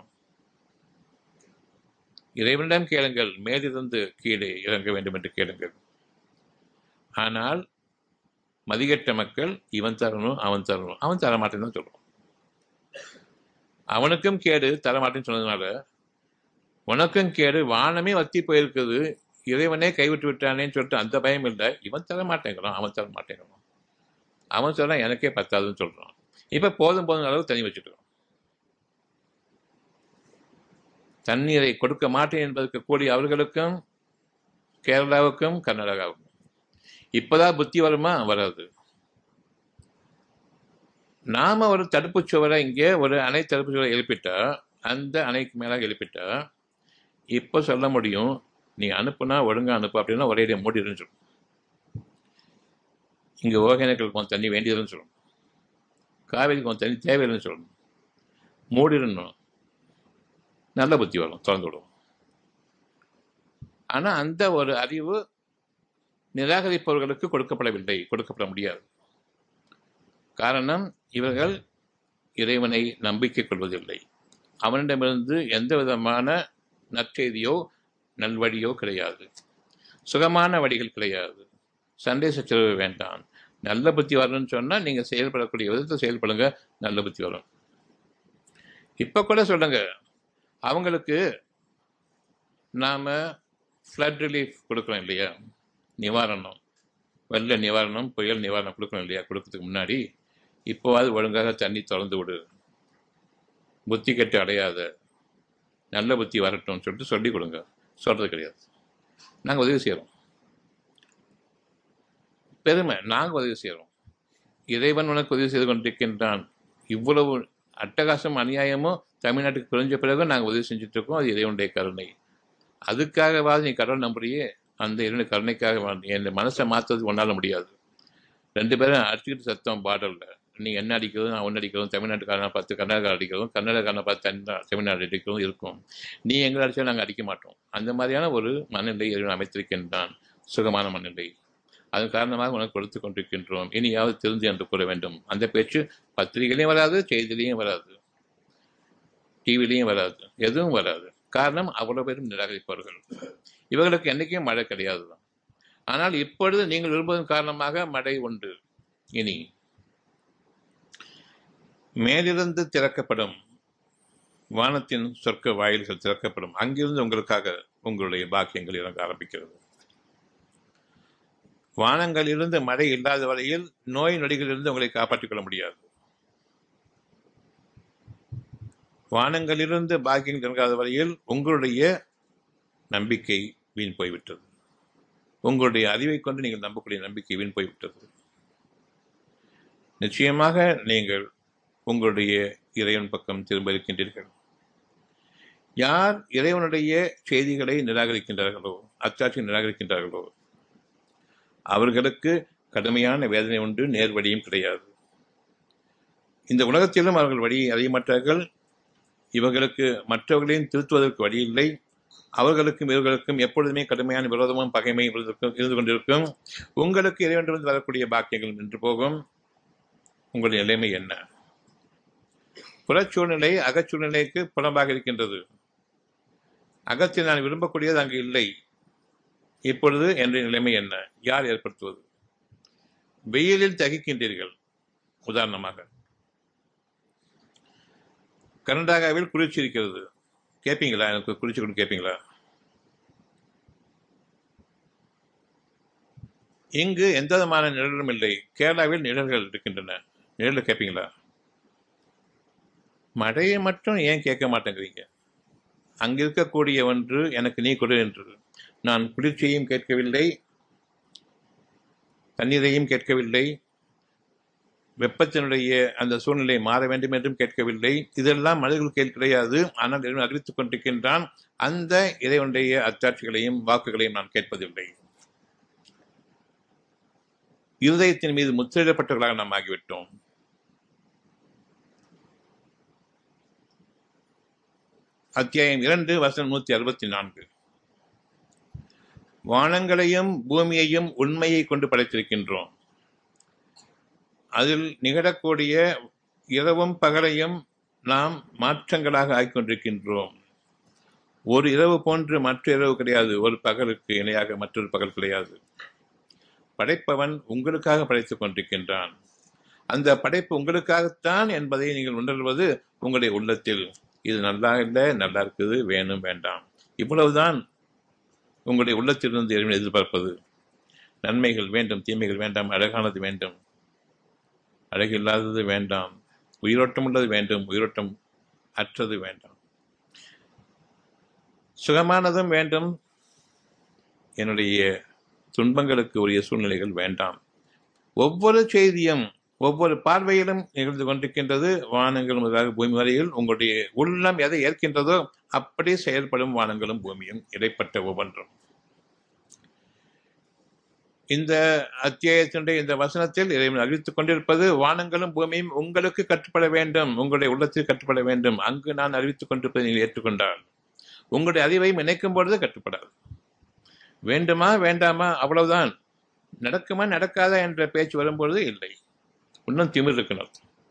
இறைவனிடம் கேளுங்கள் மேலிருந்து கீழே இறங்க வேண்டும் என்று கேளுங்கள் ஆனால் மதிகட்ட மக்கள் இவன் தரணும் அவன் தரணும் அவன் தரமாட்டேன்னு தான் சொல்லுவான் அவனுக்கும் கேடு தரமாட்டேன்னு சொன்னதுனால உனக்கும் கேடு வானமே வத்தி போயிருக்குது இறைவனே கைவிட்டு விட்டானேன்னு சொல்லிட்டு அந்த பயம் இல்லை இவன் தர மாட்டேங்கிறான் அவன் தர மாட்டேங்கிறான் அவன் சொல்றான் எனக்கே பத்தாதுன்னு சொல்றான் இப்ப போதும் போதும் அளவு தண்ணி வச்சுட்டு தண்ணீரை கொடுக்க மாட்டேன் என்பதற்கு கூடிய அவர்களுக்கும் கேரளாவுக்கும் கர்நாடகாவுக்கும் இப்பதான் புத்தி வருமா வராது நாம ஒரு தடுப்பு சுவரை இங்கே ஒரு அணை தடுப்பு சுவரை எழுப்பிட்டா அந்த அணைக்கு மேலாக எழுப்பிட்டா இப்போ சொல்ல முடியும் நீ அனுப்புனா ஒழுங்கா அனுப்பு அப்படின்னா ஒரே மூடிடுன்னு சொல்லும் இங்கே ஓகேனக்கல் கொஞ்சம் தண்ணி வேண்டியதுன்னு சொல்லணும் காவேரிக்கு கொஞ்சம் தண்ணி தேவையில்லைன்னு சொல்லணும் மூடிடணும் நல்ல புத்தி வரும் திறந்து விடுவோம் ஆனால் அந்த ஒரு அறிவு நிராகரிப்பவர்களுக்கு கொடுக்கப்படவில்லை கொடுக்கப்பட முடியாது காரணம் இவர்கள் இறைவனை நம்பிக்கை கொள்வதில்லை அவனிடமிருந்து எந்த விதமான நற்செய்தியோ நல்வழியோ கிடையாது சுகமான வழிகள் கிடையாது சண்டை சச்சரவு வேண்டாம் நல்ல புத்தி வரணும்னு சொன்னால் நீங்கள் செயல்படக்கூடிய விதத்தை செயல்படுங்க நல்ல புத்தி வரும் இப்போ கூட சொல்லுங்க அவங்களுக்கு நாம் ஃப்ளட் ரிலீஃப் கொடுக்குறோம் இல்லையா நிவாரணம் வெள்ள நிவாரணம் புயல் நிவாரணம் கொடுக்கணும் இல்லையா கொடுக்கறதுக்கு முன்னாடி இப்போவாது ஒழுங்காக தண்ணி திறந்து விடு புத்தி கெட்டு அடையாத நல்ல புத்தி வரட்டும்னு சொல்லிட்டு சொல்லி கொடுங்க சொல்றது கிடையாது நாங்கள் உதவி செய்கிறோம் பெருமை நாங்கள் உதவி செய்கிறோம் இறைவன் உனக்கு உதவி செய்து கொண்டிருக்கின்றான் இவ்வளவு அட்டகாசம் அநியாயமும் தமிழ்நாட்டுக்கு பிரிஞ்ச பிறகு நாங்கள் உதவி செஞ்சுட்டு இருக்கோம் அது இறைவனுடைய கருணை அதுக்காகவாது நீ கடவுள் நம்புறியே அந்த இறைவனுடைய கருணைக்காக வாழ்ந்து என் மனசை மாற்றுறது ஒன்றால முடியாது ரெண்டு பேரும் அடிச்சுக்கிட்டு சத்தம் பாடலில் நீ என்ன அடிக்கிறதும் நான் ஒன்று அடிக்கிறதும் தமிழ்நாட்டுக்காரனை பார்த்து கர்நாடகா அடிக்கிறதும் கர்நாடகாரனை பார்த்து தமிழ்நா தமிழ்நாடு அடிக்கிறதும் இருக்கும் நீ எங்களை அடித்தாலும் நாங்கள் அடிக்க மாட்டோம் அந்த மாதிரியான ஒரு மனநிலை இறைவன் அமைத்திருக்கின்றான் சுகமான மனநிலை அதன் காரணமாக உனக்கு கொடுத்து கொண்டிருக்கின்றோம் இனியாவது திருந்து என்று கூற வேண்டும் அந்த பேச்சு பத்திரிகையிலையும் வராது செய்திலையும் வராது டிவிலையும் வராது எதுவும் வராது காரணம் அவ்வளவு பேரும் நிராகரிப்பார்கள் இவர்களுக்கு என்றைக்கும் மழை கிடையாது தான் ஆனால் இப்பொழுது நீங்கள் விரும்புவதன் காரணமாக மழை உண்டு இனி மேலிருந்து திறக்கப்படும் வானத்தின் சொர்க்க வாயில்கள் திறக்கப்படும் அங்கிருந்து உங்களுக்காக உங்களுடைய பாக்கியங்கள் இறங்க ஆரம்பிக்கிறது வானங்களிலிருந்து மழை இல்லாத வரையில் நோய் நொடிகளிலிருந்து உங்களை காப்பாற்றிக் கொள்ள முடியாது வானங்களிலிருந்து பாக்கியம் இறங்காத வரையில் உங்களுடைய நம்பிக்கை வீண் போய்விட்டது உங்களுடைய அறிவை கொண்டு நீங்கள் நம்பக்கூடிய நம்பிக்கை வீண் போய்விட்டது நிச்சயமாக நீங்கள் உங்களுடைய இறைவன் பக்கம் திரும்ப இருக்கின்றீர்கள் யார் இறைவனுடைய செய்திகளை நிராகரிக்கின்றார்களோ அச்சாட்சி நிராகரிக்கின்றார்களோ அவர்களுக்கு கடுமையான வேதனை உண்டு நேர் வழியும் கிடையாது இந்த உலகத்திலும் அவர்கள் வழியை அறிய மாட்டார்கள் இவர்களுக்கு மற்றவர்களையும் திருத்துவதற்கு வழி இல்லை அவர்களுக்கும் இவர்களுக்கும் எப்பொழுதுமே கடுமையான விரோதமும் பகைமையும் இருந்திருக்கும்- இருந்து கொண்டிருக்கும் உங்களுக்கு இறைவனிடமிருந்து வரக்கூடிய பாக்கியங்கள் நின்று போகும் உங்களுடைய நிலைமை என்ன புறச்சூழ்நிலை அகச்சூழ்நிலைக்கு புறம்பாக இருக்கின்றது அகத்தில் நான் விரும்பக்கூடியது அங்கு இல்லை இப்பொழுது என்ற நிலைமை என்ன யார் ஏற்படுத்துவது வெயிலில் தகிக்கின்றீர்கள் உதாரணமாக கர்நாடகாவில் குளிர்ச்சி இருக்கிறது கேட்பீங்களா எனக்கு குளிர்ச்சி கொண்டு கேட்பீங்களா இங்கு எந்த விதமான நிழலும் இல்லை கேரளாவில் நிழல்கள் இருக்கின்றன நிழல் கேட்பீங்களா மழையை மட்டும் ஏன் கேட்க மாட்டேங்கிறீங்க அங்க இருக்கக்கூடிய ஒன்று எனக்கு நீ கொடு என்று நான் குளிர்ச்சியையும் கேட்கவில்லை தண்ணீரையும் கேட்கவில்லை வெப்பத்தினுடைய அந்த சூழ்நிலை மாற வேண்டும் என்றும் கேட்கவில்லை இதெல்லாம் மனிதர்கள் கிடையாது ஆனால் இறைவன் அறிவித்துக் கொண்டிருக்கின்றான் அந்த இறைவனுடைய அத்தாட்சிகளையும் வாக்குகளையும் நான் கேட்பதில்லை இருதயத்தின் மீது முத்திரையிடப்பட்டவர்களாக நாம் ஆகிவிட்டோம் அத்தியாயம் இரண்டு வசனம் நூத்தி அறுபத்தி நான்கு வானங்களையும் பூமியையும் உண்மையை கொண்டு படைத்திருக்கின்றோம் அதில் நிகழக்கூடிய இரவும் பகலையும் நாம் மாற்றங்களாக ஆக்கிக்கொண்டிருக்கின்றோம் ஒரு இரவு போன்று மற்ற இரவு கிடையாது ஒரு பகலுக்கு இணையாக மற்றொரு பகல் கிடையாது படைப்பவன் உங்களுக்காக படைத்துக் கொண்டிருக்கின்றான் அந்த படைப்பு உங்களுக்காகத்தான் என்பதை நீங்கள் உணர்வது உங்களுடைய உள்ளத்தில் இது நல்லா இல்லை நல்லா இருக்குது வேணும் வேண்டாம் இவ்வளவுதான் உங்களுடைய உள்ளத்திலிருந்து இறைவன் எதிர்பார்ப்பது நன்மைகள் வேண்டும் தீமைகள் வேண்டாம் அழகானது வேண்டும் அழகில்லாதது வேண்டாம் உயிரோட்டம் உள்ளது வேண்டும் உயிரோட்டம் அற்றது வேண்டாம் சுகமானதும் வேண்டும் என்னுடைய துன்பங்களுக்கு உரிய சூழ்நிலைகள் வேண்டாம் ஒவ்வொரு செய்தியும் ஒவ்வொரு பார்வையிலும் நிகழ்ந்து கொண்டிருக்கின்றது வானங்கள் முதலாக பூமி வரையில் உங்களுடைய உள்ளம் எதை ஏற்கின்றதோ அப்படி செயல்படும் வானங்களும் பூமியும் இடைப்பட்ட ஒவ்வொன்றும் இந்த அத்தியாயத்தினுடைய இந்த வசனத்தில் இறைவன் அறிவித்துக் கொண்டிருப்பது வானங்களும் பூமியும் உங்களுக்கு கட்டுப்பட வேண்டும் உங்களுடைய உள்ளத்தில் கட்டுப்பட வேண்டும் அங்கு நான் அறிவித்துக் கொண்டிருப்பதை நீங்கள் ஏற்றுக்கொண்டால் உங்களுடைய அறிவையும் இணைக்கும் பொழுது கட்டுப்படாது வேண்டுமா வேண்டாமா அவ்வளவுதான் நடக்குமா நடக்காதா என்ற பேச்சு வரும்பொழுது இல்லை இன்னும் திமிர் இருக்கணும்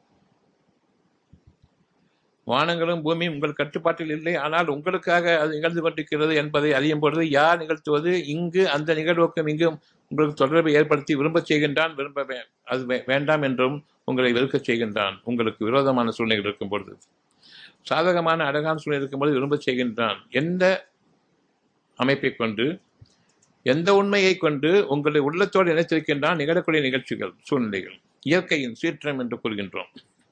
வானங்களும் பூமியும் உங்கள் கட்டுப்பாட்டில் இல்லை ஆனால் உங்களுக்காக அது நிகழ்ந்து கொண்டிருக்கிறது என்பதை அறியும் பொழுது யார் நிகழ்த்துவது இங்கு அந்த நிகழ்வுக்கும் இங்கும் உங்களுக்கு தொடர்பை ஏற்படுத்தி விரும்பச் செய்கின்றான் விரும்ப வே- அது வே- வேண்டாம் என்றும் உங்களை வெறுக்கச் செய்கின்றான் உங்களுக்கு விரோதமான சூழ்நிலைகள் இருக்கும் பொழுது சாதகமான அழகான சூழ்நிலை இருக்கும்போது விரும்பச் செய்கின்றான் எந்த அமைப்பை கொண்டு எந்த உண்மையை கொண்டு உங்களை உள்ளத்தோடு இணைத்திருக்கின்றான் நிகழக்கூடிய நிகழ்ச்சிகள் சூழ்நிலைகள் இயற்கையின் சீற்றம் என்று கூறுகின்றோம்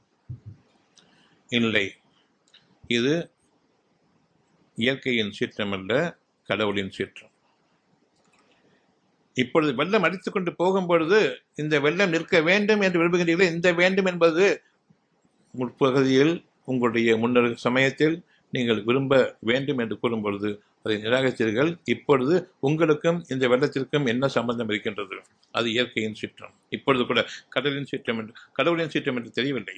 இல்லை இது இயற்கையின் சீற்றம் அல்ல கடவுளின் சீற்றம் இப்பொழுது வெள்ளம் அடித்துக் கொண்டு போகும் பொழுது இந்த வெள்ளம் நிற்க வேண்டும் என்று விரும்புகிறீர்கள் இந்த வேண்டும் என்பது முற்பகுதியில் உங்களுடைய முன்னர் சமயத்தில் நீங்கள் விரும்ப வேண்டும் என்று கூறும் பொழுது அதை நிராகரித்தீர்கள் இப்பொழுது உங்களுக்கும் இந்த வெள்ளத்திற்கும் என்ன சம்பந்தம் இருக்கின்றது அது இயற்கையின் சீற்றம் இப்பொழுது கூட கடலின் சீற்றம் என்று கடவுளின் சீற்றம் என்று தெரியவில்லை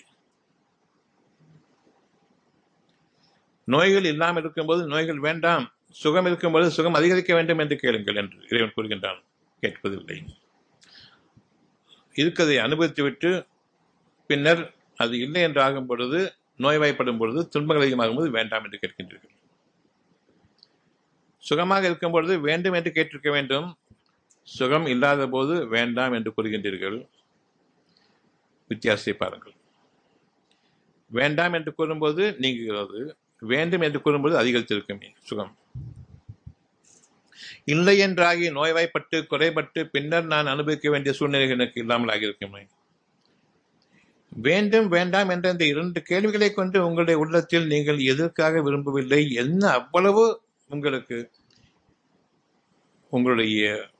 நோய்கள் இல்லாமல் இருக்கும்போது நோய்கள் வேண்டாம் சுகம் இருக்கும்போது சுகம் அதிகரிக்க வேண்டும் என்று கேளுங்கள் என்று இறைவன் கூறுகின்றான் கேட்பதில்லை இருக்கதை அனுபவித்துவிட்டு பின்னர் அது இல்லை என்று ஆகும் பொழுது நோய்வாய்ப்படும் பொழுது துன்பங்கள் அதிகமாகும் போது வேண்டாம் என்று கேட்கின்றீர்கள் சுகமாக இருக்கும் பொழுது வேண்டும் என்று கேட்டிருக்க வேண்டும் சுகம் இல்லாத போது வேண்டாம் என்று கூறுகின்றீர்கள் வித்தியாசத்தை பாருங்கள் வேண்டாம் என்று கூறும்போது நீங்குகிறது வேண்டும் என்று கூறும்போது அதிகரித்திருக்குமே சுகம் இல்லை என்றாகி நோய்வாய்ப்பட்டு குறைபட்டு பின்னர் நான் அனுபவிக்க வேண்டிய சூழ்நிலைகள் எனக்கு இல்லாமல் ஆகியிருக்குமே வேண்டும் வேண்டாம் என்ற இந்த இரண்டு கேள்விகளை கொண்டு உங்களுடைய உள்ளத்தில் நீங்கள் எதற்காக விரும்பவில்லை என்ன அவ்வளவு உங்களுக்கு உங்களுடைய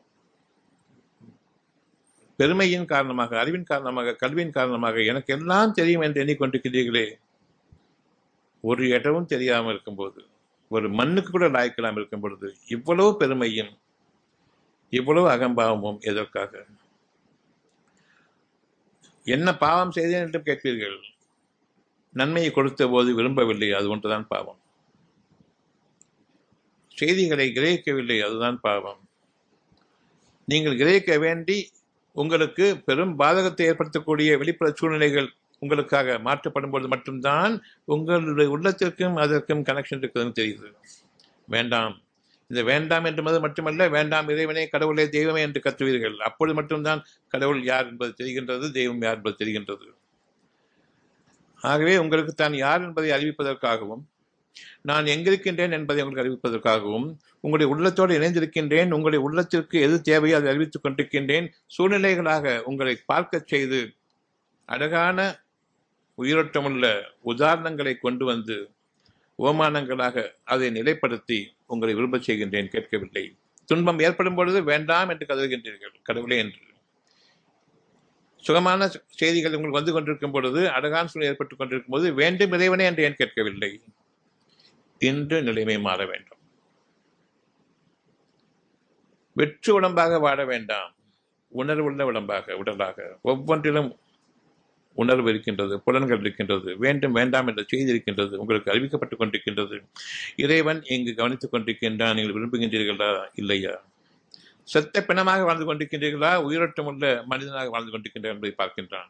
பெருமையின் காரணமாக அறிவின் காரணமாக கல்வியின் காரணமாக எனக்கு எல்லாம் தெரியும் என்று எண்ணிக்கொண்டிருக்கிறீர்களே ஒரு இடமும் தெரியாமல் இருக்கும்போது ஒரு மண்ணுக்கு கூட லாய்க்கலாம் இருக்கும் பொழுது இவ்வளவு பெருமையும் இவ்வளவு அகம்பாவமும் எதற்காக என்ன பாவம் செய்தேன் என்று கேட்பீர்கள் நன்மையை கொடுத்த போது விரும்பவில்லை அது ஒன்றுதான் பாவம் செய்திகளை கிரகிக்கவில்லை அதுதான் பாவம் நீங்கள் கிரகிக்க வேண்டி உங்களுக்கு பெரும் பாதகத்தை ஏற்படுத்தக்கூடிய வெளிப்புற சூழ்நிலைகள் உங்களுக்காக மாற்றப்படும் பொழுது மட்டும்தான் உங்களுடைய உள்ளத்திற்கும் அதற்கும் கனெக்ஷன் இருக்குதுன்னு தெரியுது வேண்டாம் இந்த வேண்டாம் என்பது மட்டுமல்ல வேண்டாம் இறைவனே கடவுளே தெய்வமே என்று கத்துவீர்கள் அப்பொழுது மட்டும்தான் கடவுள் யார் என்பது தெரிகின்றது தெய்வம் யார் என்பது தெரிகின்றது ஆகவே உங்களுக்கு தான் யார் என்பதை அறிவிப்பதற்காகவும் நான் எங்கிருக்கின்றேன் என்பதை உங்களுக்கு அறிவிப்பதற்காகவும் உங்களுடைய உள்ளத்தோடு இணைந்திருக்கின்றேன் உங்களுடைய உள்ளத்திற்கு எது தேவையோ அதை அறிவித்துக் கொண்டிருக்கின்றேன் சூழ்நிலைகளாக உங்களை பார்க்கச் செய்து அழகான உயிரோட்டமுள்ள உதாரணங்களை கொண்டு வந்து ஓமானங்களாக அதை நிலைப்படுத்தி உங்களை விரும்பச் செய்கின்றேன் கேட்கவில்லை துன்பம் ஏற்படும் பொழுது வேண்டாம் என்று கருதுகின்றீர்கள் கடவுளே என்று சுகமான செய்திகள் உங்களுக்கு வந்து கொண்டிருக்கும் பொழுது அழகான சூழ்நிலை ஏற்பட்டுக் கொண்டிருக்கும் போது வேண்டும் இறைவனே என்று ஏன் கேட்கவில்லை இன்று நிலைமை மாற வேண்டும் வெற்று உடம்பாக வாழ வேண்டாம் உணர்வுள்ள உடம்பாக உடலாக ஒவ்வொன்றிலும் உணர்வு இருக்கின்றது புலன்கள் இருக்கின்றது வேண்டும் வேண்டாம் என்ற செய்தி இருக்கின்றது உங்களுக்கு அறிவிக்கப்பட்டுக் கொண்டிருக்கின்றது இறைவன் இங்கு கவனித்துக் கொண்டிருக்கின்றான் நீங்கள் விரும்புகின்றீர்களா இல்லையா செத்த பிணமாக வாழ்ந்து கொண்டிருக்கின்றீர்களா உயிரோட்டம் உள்ள மனிதனாக வாழ்ந்து கொண்டிருக்கின்றார் என்பதை பார்க்கின்றான்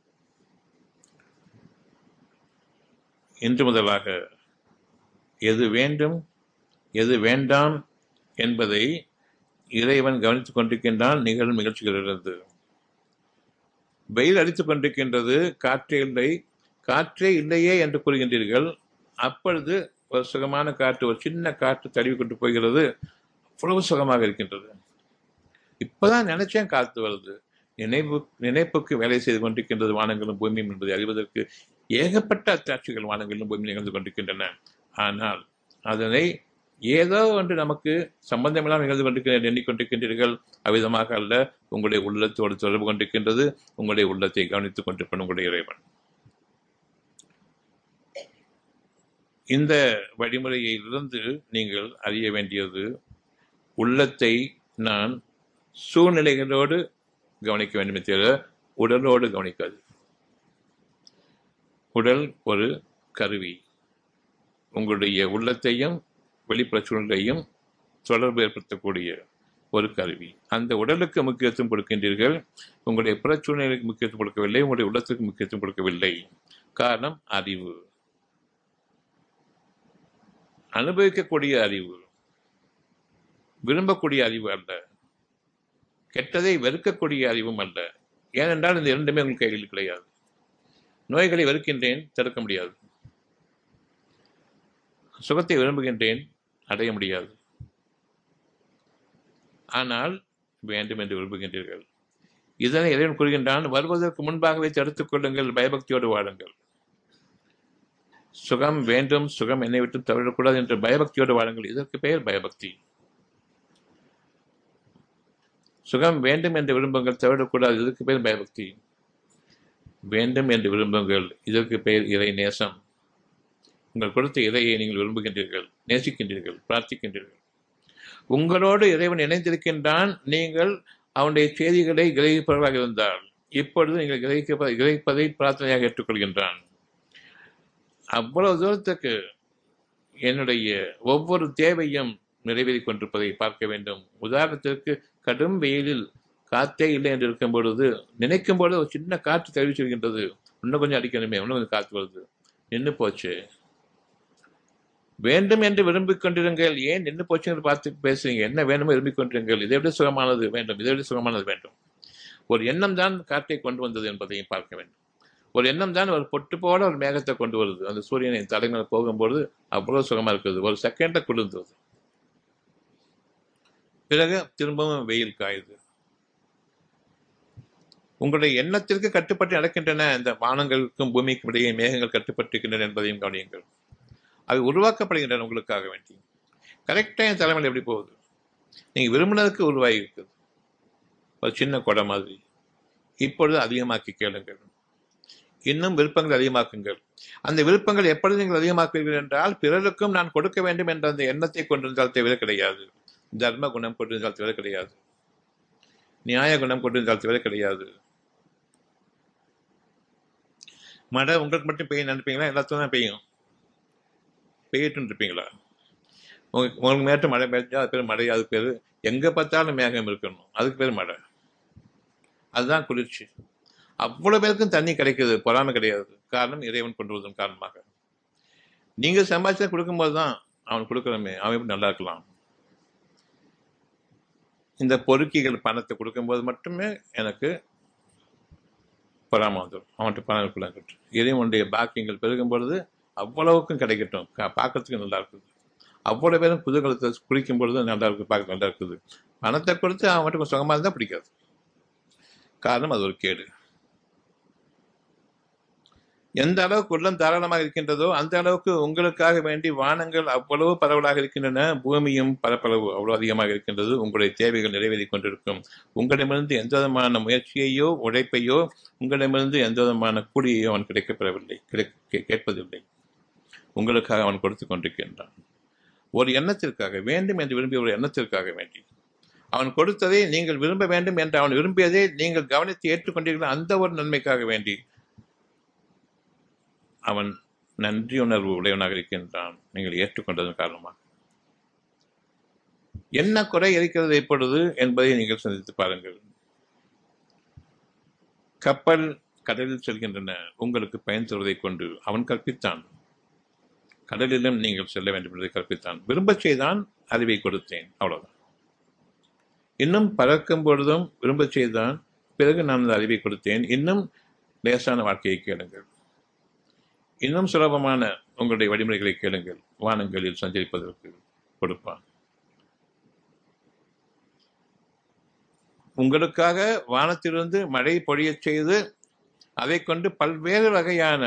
இன்று முதலாக எது வேண்டும் எது வேண்டாம் என்பதை இறைவன் கவனித்துக் கொண்டிருக்கின்றான் நிகழும் நிகழ்ச்சிகளிலிருந்து வெயில் அடித்துக் கொண்டிருக்கின்றது காற்றே இல்லை காற்றே இல்லையே என்று கூறுகின்றீர்கள் அப்பொழுது ஒரு சுகமான காற்று ஒரு சின்ன காற்று தழுவி கொண்டு போகிறது அவ்வளவு சுகமாக இருக்கின்றது இப்பதான் நினைச்சேன் காத்து வருது நினைவு நினைப்புக்கு வேலை செய்து கொண்டிருக்கின்றது வானங்களும் பூமியும் என்பதை அறிவதற்கு ஏகப்பட்ட அத்தாட்சிகள் வானங்களிலும் பூமியும் நிகழ்ந்து கொண்டிருக்கின்றன ஆனால் அதனை ஏதோ ஒன்று நமக்கு சம்பந்தமில்லாமல் நிகழ்ந்து கொண்டிருக்கின்ற எண்ணிக்கொண்டிருக்கின்றீர்கள் அவ்விதமாக அல்ல உங்களுடைய உள்ளத்தோடு தொடர்பு கொண்டிருக்கின்றது உங்களுடைய உள்ளத்தை கவனித்துக் கொண்டிருப்பன் உங்களுடைய இறைவன் இந்த வழிமுறையிலிருந்து நீங்கள் அறிய வேண்டியது உள்ளத்தை நான் சூழ்நிலைகளோடு கவனிக்க வேண்டுமே தவிர உடலோடு கவனிக்காது உடல் ஒரு கருவி உங்களுடைய உள்ளத்தையும் வெளிப்புற சூழ்நிலையும் தொடர்பு ஏற்படுத்தக்கூடிய ஒரு கருவி அந்த உடலுக்கு முக்கியத்துவம் கொடுக்கின்றீர்கள் உங்களுடைய புற சூழ்நிலைக்கு முக்கியத்துவம் கொடுக்கவில்லை உங்களுடைய உள்ளத்துக்கு முக்கியத்துவம் கொடுக்கவில்லை காரணம் அறிவு அனுபவிக்கக்கூடிய அறிவு விரும்பக்கூடிய அறிவு அல்ல கெட்டதை வெறுக்கக்கூடிய அறிவும் அல்ல ஏனென்றால் இந்த இரண்டுமே உங்கள் கைகளில் கிடையாது நோய்களை வெறுக்கின்றேன் தடுக்க முடியாது சுகத்தை விரும்புகின்றேன் அடைய முடியாது ஆனால் வேண்டும் என்று விரும்புகின்றீர்கள் இதனை இறைவன் கூறுகின்றான் வருவதற்கு முன்பாகவே தடுத்துக் கொள்ளுங்கள் பயபக்தியோடு வாழுங்கள் சுகம் வேண்டும் சுகம் என்னை விட்டு தவிரக்கூடாது என்று பயபக்தியோடு வாழுங்கள் இதற்கு பெயர் பயபக்தி சுகம் வேண்டும் என்று விரும்புங்கள் தவிரக்கூடாது இதற்கு பெயர் பயபக்தி வேண்டும் என்று விரும்புங்கள் இதற்கு பெயர் இறை நேசம் உங்கள் கொடுத்த இறையை நீங்கள் விரும்புகின்றீர்கள் நேசிக்கின்றீர்கள் பிரார்த்திக்கின்றீர்கள் உங்களோடு இறைவன் இணைந்திருக்கின்றான் நீங்கள் அவனுடைய செய்திகளை கிரகிப்பவர்களாக இருந்தால் இப்பொழுது நீங்கள் கிரகிக்க கிரகிப்பதை பிரார்த்தனையாக ஏற்றுக்கொள்கின்றான் அவ்வளவு தூரத்துக்கு என்னுடைய ஒவ்வொரு தேவையும் நிறைவேறிக் கொண்டிருப்பதை பார்க்க வேண்டும் உதாரணத்திற்கு கடும் வெயிலில் காற்றே இல்லை என்று இருக்கும் பொழுது நினைக்கும் பொழுது ஒரு சின்ன காற்று தெரிவிச்சிருக்கின்றது இன்னும் கொஞ்சம் அடிக்கணுமே இன்னும் கொஞ்சம் காற்று வருது நின்று போச்சு வேண்டும் என்று விரும்பிக் கொண்டிருங்கள் ஏன் நின்று போச்சுன்னு பார்த்து பேசுறீங்க என்ன வேணுமோ விரும்பிக் கொண்டிருங்கள் இதை விட சுகமானது வேண்டும் இதை விட சுகமானது வேண்டும் ஒரு எண்ணம் தான் காற்றை கொண்டு வந்தது என்பதையும் பார்க்க வேண்டும் ஒரு எண்ணம் தான் ஒரு பொட்டு போல ஒரு மேகத்தை கொண்டு வருது அந்த சூரியனை தலைமையில் போகும்போது அவ்வளவு சுகமா இருக்குது ஒரு செகண்ட குளிர்ந்தது பிறகு திரும்பவும் வெயில் காயுது உங்களுடைய எண்ணத்திற்கு கட்டுப்பட்டு நடக்கின்றன இந்த வானங்களுக்கும் பூமிக்கும் இடையே மேகங்கள் கட்டுப்பட்டிருக்கின்றன என்பதையும் கவனியுங்கள் அவை உருவாக்கப்படுகின்றன உங்களுக்காக வேண்டி கரெக்டாக என் தலைமையில் எப்படி போகுது நீங்க விரும்பினதுக்கு உருவாகி இருக்குது ஒரு சின்ன கொடை மாதிரி இப்பொழுது அதிகமாக்கி கேளுங்கள் இன்னும் விருப்பங்கள் அதிகமாக்குங்கள் அந்த விருப்பங்கள் எப்பொழுது நீங்கள் அதிகமாக்குவீர்கள் என்றால் பிறருக்கும் நான் கொடுக்க வேண்டும் என்ற அந்த எண்ணத்தை கொண்டிருந்தால் தவிர கிடையாது தர்ம குணம் கொண்டிருந்தால் தவிர கிடையாது நியாய குணம் கொண்டிருந்தால் தவிர கிடையாது மழை உங்களுக்கு மட்டும் பெய்யும் நினைப்பீங்களா எல்லாத்துக்கும் தான் பெய்யும் பெய்யட்டும் இருப்பீங்களா உங்களுக்கு உங்களுக்கு மேட்டு மழை பெய்ஞ்சா அது பேர் மழை அது பேர் எங்கே பார்த்தாலும் மேகம் இருக்கணும் அதுக்கு பேர் மழை அதுதான் குளிர்ச்சி அவ்வளோ பேருக்கும் தண்ணி கிடைக்குது பொறாமை கிடையாது காரணம் இறைவன் கொண்டு வருவதன் காரணமாக நீங்கள் சம்பாதிச்சா கொடுக்கும்போது தான் அவன் கொடுக்குறமே அவன் எப்படி நல்லா இருக்கலாம் இந்த பொறுக்கிகள் பணத்தை கொடுக்கும்போது மட்டுமே எனக்கு பொறாம வந்துடும் அவன்கிட்ட பணம் இருக்கட்டும் இறைவனுடைய பாக்கியங்கள் பெருகும் பொழுது அவ்வளவுக்கும் கிடைக்கட்டும் கா- பார்க்கறதுக்கு நல்லா இருக்குது அவ்வளோ பேரும் குதூகலத்தை குளிக்கும் பொழுது நல்லா இருக்கு பார்க்க நல்லா இருக்குது பணத்தை கொடுத்து அவன் மட்டும் கொஞ்சம் சுகமாக இருந்தால் பிடிக்காது காரணம் அது ஒரு கேடு எந்த அளவுக்கு உள்ளம் தாராளமாக இருக்கின்றதோ அந்த அளவுக்கு உங்களுக்காக வேண்டி வானங்கள் அவ்வளவு பரவலாக இருக்கின்றன பூமியும் பரப்பளவு அவ்வளவு அதிகமாக இருக்கின்றது உங்களுடைய தேவைகள் நிறைவேறிக் கொண்டிருக்கும் உங்களிடமிருந்து எந்த விதமான முயற்சியையோ உழைப்பையோ உங்களிடமிருந்து எந்த விதமான கூலியையோ அவன் கிடைக்கப்பெறவில்லை கிடைக்க கேட்பதில்லை உங்களுக்காக அவன் கொடுத்து கொண்டிருக்கின்றான் ஒரு எண்ணத்திற்காக வேண்டும் என்று விரும்பிய ஒரு எண்ணத்திற்காக வேண்டி அவன் கொடுத்ததை நீங்கள் விரும்ப வேண்டும் என்று அவன் விரும்பியதை நீங்கள் கவனித்து ஏற்றுக்கொண்டீர்கள் அந்த ஒரு நன்மைக்காக வேண்டி அவன் நன்றியுணர்வு உடையவனாக இருக்கின்றான் நீங்கள் ஏற்றுக்கொண்டதன் காரணமாக என்ன குறை இருக்கிறது இப்பொழுது என்பதை நீங்கள் சிந்தித்து பாருங்கள் கப்பல் கடலில் செல்கின்றன உங்களுக்கு பயன் தருவதைக் கொண்டு அவன் கற்பித்தான் கடலிலும் நீங்கள் செல்ல வேண்டும் என்பதை கற்பித்தான் விரும்பச் செய்தான் அறிவை கொடுத்தேன் அவ்வளவுதான் இன்னும் பறக்கும் பொழுதும் விரும்பச் செய்தான் பிறகு நான் அந்த அறிவை கொடுத்தேன் இன்னும் லேசான வாழ்க்கையை கேளுங்கள் இன்னும் சுலபமான உங்களுடைய வழிமுறைகளை கேளுங்கள் வானங்களில் சஞ்சரிப்பதற்கு கொடுப்பான் உங்களுக்காக வானத்திலிருந்து மழை பொழியச் செய்து அதை கொண்டு பல்வேறு வகையான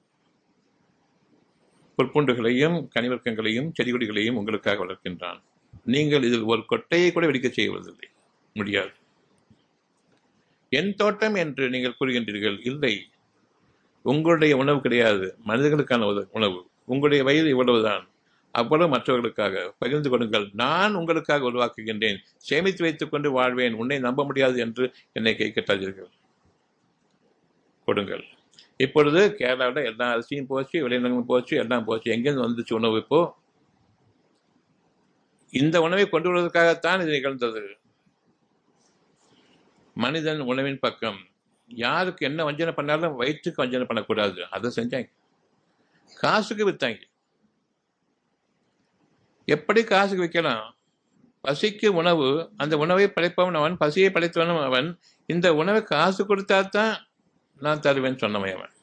புற்புண்டுகளையும் கனிவர்க்கங்களையும் செடிகொடிகளையும் உங்களுக்காக வளர்க்கின்றான் நீங்கள் இதில் ஒரு கொட்டையை கூட வெடிக்க செய்வதில்லை முடியாது என் தோட்டம் என்று நீங்கள் கூறுகின்றீர்கள் இல்லை உங்களுடைய உணவு கிடையாது மனிதர்களுக்கான உத- உணவு உங்களுடைய வயது இவ்வளவுதான் அவ்வளவு மற்றவர்களுக்காக பகிர்ந்து கொடுங்கள் நான் உங்களுக்காக உருவாக்குகின்றேன் சேமித்து வைத்துக் கொண்டு வாழ்வேன் உன்னை நம்ப முடியாது என்று என்னை கை கட்டாதீர்கள் கொடுங்கள் இப்பொழுது கேரளாவில் எல்லா அரிசியும் போச்சு விளைநிலங்களும் போச்சு எல்லாம் போச்சு எங்கேருந்து வந்துச்சு உணவு இப்போ இந்த உணவை கொண்டு வருவதற்காகத்தான் இது நிகழ்ந்தது மனிதன் உணவின் பக்கம் யாருக்கு என்ன வஞ்சனை பண்ணாலும் வயிற்றுக்கு வஞ்சனை பண்ணக்கூடாது அதை செஞ்சாங்க காசுக்கு வித்தாங்க எப்படி காசுக்கு விற்கலாம் பசிக்கு உணவு அந்த உணவை படைப்பவன் அவன் பசியை படைத்தவனும் அவன் இந்த உணவை காசு கொடுத்தா தான் நான் தருவேன் சொன்னவன் அவன்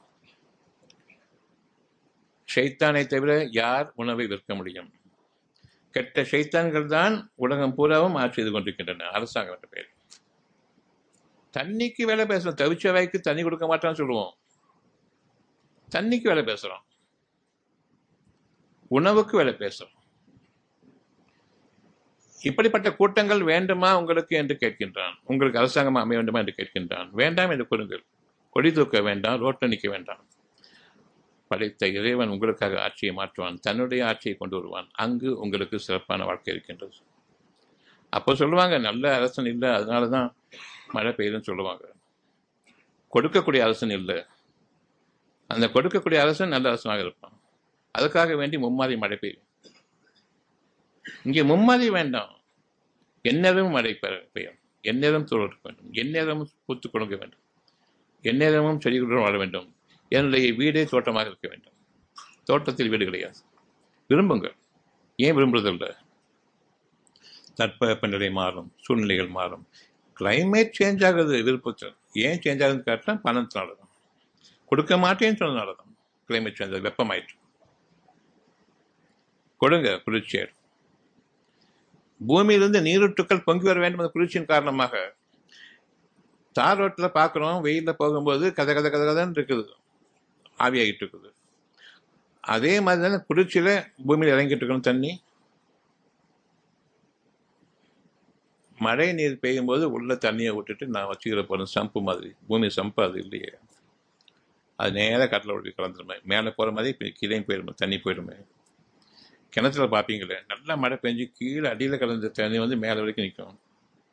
ஷைத்தானை தவிர யார் உணவை விற்க முடியும் கெட்ட ஷைத்தான்கள் தான் உலகம் பூராவும் ஆட்சி செய்து கொண்டிருக்கின்றன அரசாங்கம் என்ற பெயர் தண்ணிக்கு வேலை பேசுறோம் தவிச்ச வாய்க்கு தண்ணி கொடுக்க மாட்டான்னு சொல்லுவோம் தண்ணிக்கு வேலை பேசுறோம் உணவுக்கு வேலை பேசுறோம் இப்படிப்பட்ட கூட்டங்கள் வேண்டுமா உங்களுக்கு என்று கேட்கின்றான் உங்களுக்கு அரசாங்கம் அமைய வேண்டுமா என்று கேட்கின்றான் வேண்டாம் என்று கூறுங்கள் கொடி தூக்க வேண்டாம் ரோட்டில் நிற்க வேண்டாம் படைத்த இறைவன் உங்களுக்காக ஆட்சியை மாற்றுவான் தன்னுடைய ஆட்சியை கொண்டு வருவான் அங்கு உங்களுக்கு சிறப்பான வாழ்க்கை இருக்கின்றது அப்போ சொல்லுவாங்க நல்ல அரசன் இல்லை அதனால தான் மழை பெய்யுதுன்னு சொல்லுவாங்க கொடுக்கக்கூடிய அரசன் இல்லை அந்த கொடுக்கக்கூடிய அரசன் நல்ல அரசனாக இருப்பான் அதுக்காக வேண்டி மும்மாரி மழை பெய்யும் இங்கே மும்மாரி வேண்டாம் எந்நேரமும் மழை பெ- பெய்யும் எந்நேரம் தோற்க வேண்டும் எந்நேரமும் பூத்து கொடுக்க வேண்டும் எந்நேரமும் செடிகளுடன் வாழ வேண்டும் என்னுடைய வீடே தோட்டமாக இருக்க வேண்டும் தோட்டத்தில் வீடு கிடையாது விரும்புங்கள் ஏன் விரும்புறதில்லை தட்பவெப்பநிலை மாறும் சூழ்நிலைகள் மாறும் கிளைமேட் சேஞ்ச் ஆகுது விருப்பத்தில் ஏன் சேஞ்ச் ஆகுதுன்னு கேட்டால் பணத்தினால தான் கொடுக்க மாட்டேன்னு சொன்னதுனால தான் கிளைமேட் சேஞ்ச் ஆகுது வெப்பமாயிற்று கொடுங்க குளிர்ச்சியர் பூமியிலிருந்து நீரூற்றுக்கள் பொங்கி வர வேண்டும் அந்த குளிர்ச்சியின் காரணமாக தார் ரோட்டில் பார்க்குறோம் வெயிலில் போகும்போது கதை கதை கதை கதைன்னு இருக்குது ஆவியாகிட்டு இருக்குது அதே மாதிரி தானே குளிர்ச்சியில் பூமியில் இறங்கிட்டு இருக்கணும் தண்ணி மழை நீர் பெய்யும்போது உள்ள தண்ணியை விட்டுட்டு நான் வச்சுக்கிற போகிறேன் சம்பு மாதிரி பூமி சம்பு அது இல்லையே அது நேராக கட்டில் ஒட்டி கலந்துருமே மேலே போகிற மாதிரி இப்ப கீழே போயிடுமே தண்ணி போயிடுமே கிணத்துல பார்ப்பீங்களே நல்லா மழை பெஞ்சு கீழே அடியில் கலந்த தண்ணி வந்து மேலே வரைக்கும் நிற்கும்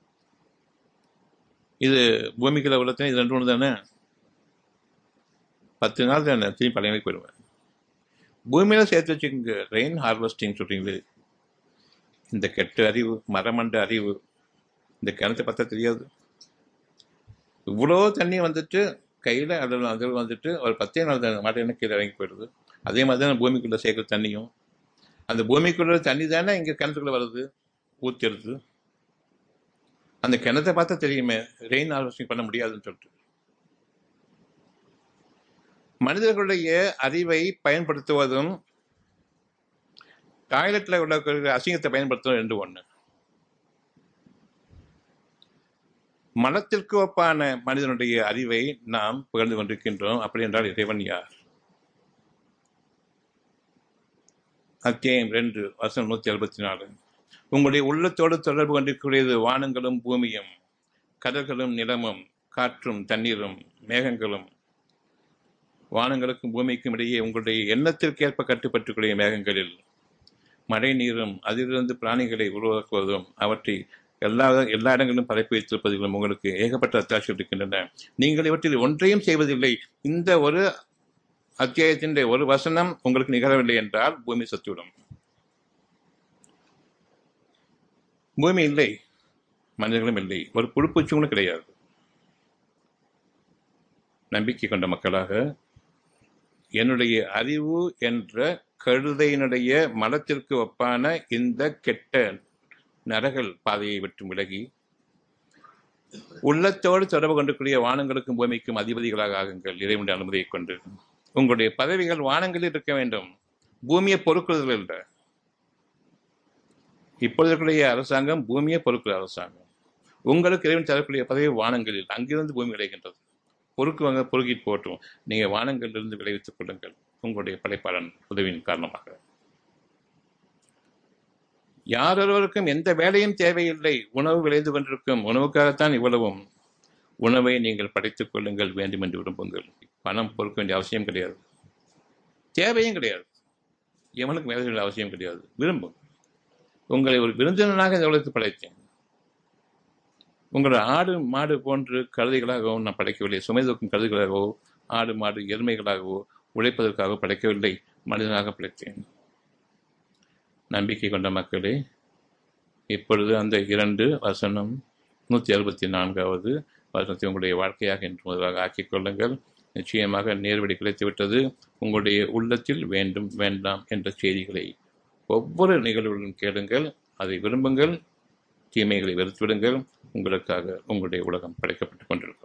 இது பூமிக்குள்ள உள்ள தண்ணி இது ரெண்டு ஒன்று தானே பத்து நாள் நான் திரும்பி பழைய போயிடுவேன் பூமியில சேர்த்து வச்சுக்கோங்க ரெயின் ஹார்வெஸ்டிங் சொல்றீங்களே இந்த கெட்ட அறிவு மரமண்ட அறிவு இந்த கிணத்தை பார்த்தா தெரியாது இவ்வளோ தண்ணி வந்துட்டு கையில் அதில் அதில் வந்துட்டு ஒரு பத்தே நாள் தான் மாட்டை என்ன கீழே இறங்கி போயிடுது அதே மாதிரி தான் பூமிக்குள்ளே சேர்க்குற தண்ணியும் அந்த பூமிக்குள்ள தண்ணி தானே இங்கே கிணத்துக்குள்ளே வருது ஊற்றிடுது அந்த கிணத்தை பார்த்தா தெரியுமே ரெயின் ஹார்வெஸ்டிங் பண்ண முடியாதுன்னு சொல்லிட்டு மனிதர்களுடைய அறிவை பயன்படுத்துவதும் டாய்லெட்ல உள்ள அசிங்கத்தை பயன்படுத்துவதும் ரெண்டு ஒண்ணு மலத்திற்கு ஒப்பான மனிதனுடைய அறிவை நாம் புகழ்ந்து கொண்டிருக்கின்றோம் அப்படி என்றால் இறைவன் யார் அத்தியாயம் ரெண்டு வருஷம் நூத்தி எழுபத்தி நாலு உங்களுடைய உள்ளத்தோடு தொடர்பு கொண்டிருக்கூடியது வானங்களும் பூமியும் கடல்களும் நிலமும் காற்றும் தண்ணீரும் மேகங்களும் வானங்களுக்கும் பூமிக்கும் இடையே உங்களுடைய எண்ணத்திற்கேற்ப கட்டுப்பட்டுக்கூடிய மேகங்களில் மழை நீரும் அதிலிருந்து பிராணிகளை உருவாக்குவதும் அவற்றை எல்லா எல்லா இடங்களிலும் பரப்பி வைத்திருப்பதிலும் உங்களுக்கு ஏகப்பட்ட அத்தாட்சிகள் இருக்கின்றன நீங்கள் இவற்றில் ஒன்றையும் செய்வதில்லை இந்த ஒரு அத்தியாயத்தின் ஒரு வசனம் உங்களுக்கு நிகழவில்லை என்றால் பூமி சத்துவிடும் பூமி இல்லை மனிதர்களும் இல்லை ஒரு புழுப்பூச்சி கூட கிடையாது நம்பிக்கை கொண்ட மக்களாக என்னுடைய அறிவு என்ற கழுதையினுடைய மலத்திற்கு ஒப்பான இந்த கெட்ட நரகல் பாதையை விட்டு விலகி உள்ளத்தோடு தொடர்பு கொண்டிருக்கூடிய வானங்களுக்கும் பூமிக்கும் அதிபதிகளாக ஆகுங்கள் இறைவனுடைய அனுமதியை கொண்டு உங்களுடைய பதவிகள் வானங்களில் இருக்க வேண்டும் பூமியை பொறுக்குதல் இல்லை இப்பொழுது இருக்கக்கூடிய அரசாங்கம் பூமியை பொறுக்கிற அரசாங்கம் உங்களுக்கு இறைவன் தரக்கூடிய பதவி வானங்களில் அங்கிருந்து பூமி விளைகின்றது பொறுக்குவாங்க பொறுக்கிட்டு போட்டும் நீங்க வானங்களிலிருந்து விளைவித்துக் கொள்ளுங்கள் உங்களுடைய படைப்பாளன் உதவியின் காரணமாக யாரொருவருக்கும் எந்த வேலையும் தேவையில்லை உணவு விளைந்து கொண்டிருக்கும் உணவுக்காகத்தான் இவ்வளவும் உணவை நீங்கள் படைத்துக் கொள்ளுங்கள் வேண்டும் என்று விரும்புங்கள் பணம் பொறுக்க வேண்டிய அவசியம் கிடையாது தேவையும் கிடையாது எவனுக்கு வேலை செய்ய அவசியம் கிடையாது விரும்பும் உங்களை ஒரு விருந்தினராக இந்த உலகத்தில் படைத்தேன் உங்களோட ஆடு மாடு போன்று கழுதைகளாகவும் நான் படைக்கவில்லை சுமை தூக்கும் கழுதைகளாகவோ ஆடு மாடு எருமைகளாகவோ உழைப்பதற்காக படைக்கவில்லை மனிதனாக படைத்தேன் நம்பிக்கை கொண்ட மக்களே இப்பொழுது அந்த இரண்டு வசனம் நூற்றி அறுபத்தி நான்காவது வசனத்தை உங்களுடைய வாழ்க்கையாக என்று முதலாக ஆக்கிக் கொள்ளுங்கள் நிச்சயமாக நேர்வழி கிடைத்துவிட்டது உங்களுடைய உள்ளத்தில் வேண்டும் வேண்டாம் என்ற செய்திகளை ஒவ்வொரு நிகழ்வுகளும் கேளுங்கள் அதை விரும்புங்கள் தீமைகளை வெறுத்துவிடுங்கள் உங்களுக்காக உங்களுடைய உலகம் படைக்கப்பட்டுக் கொண்டிருக்கும்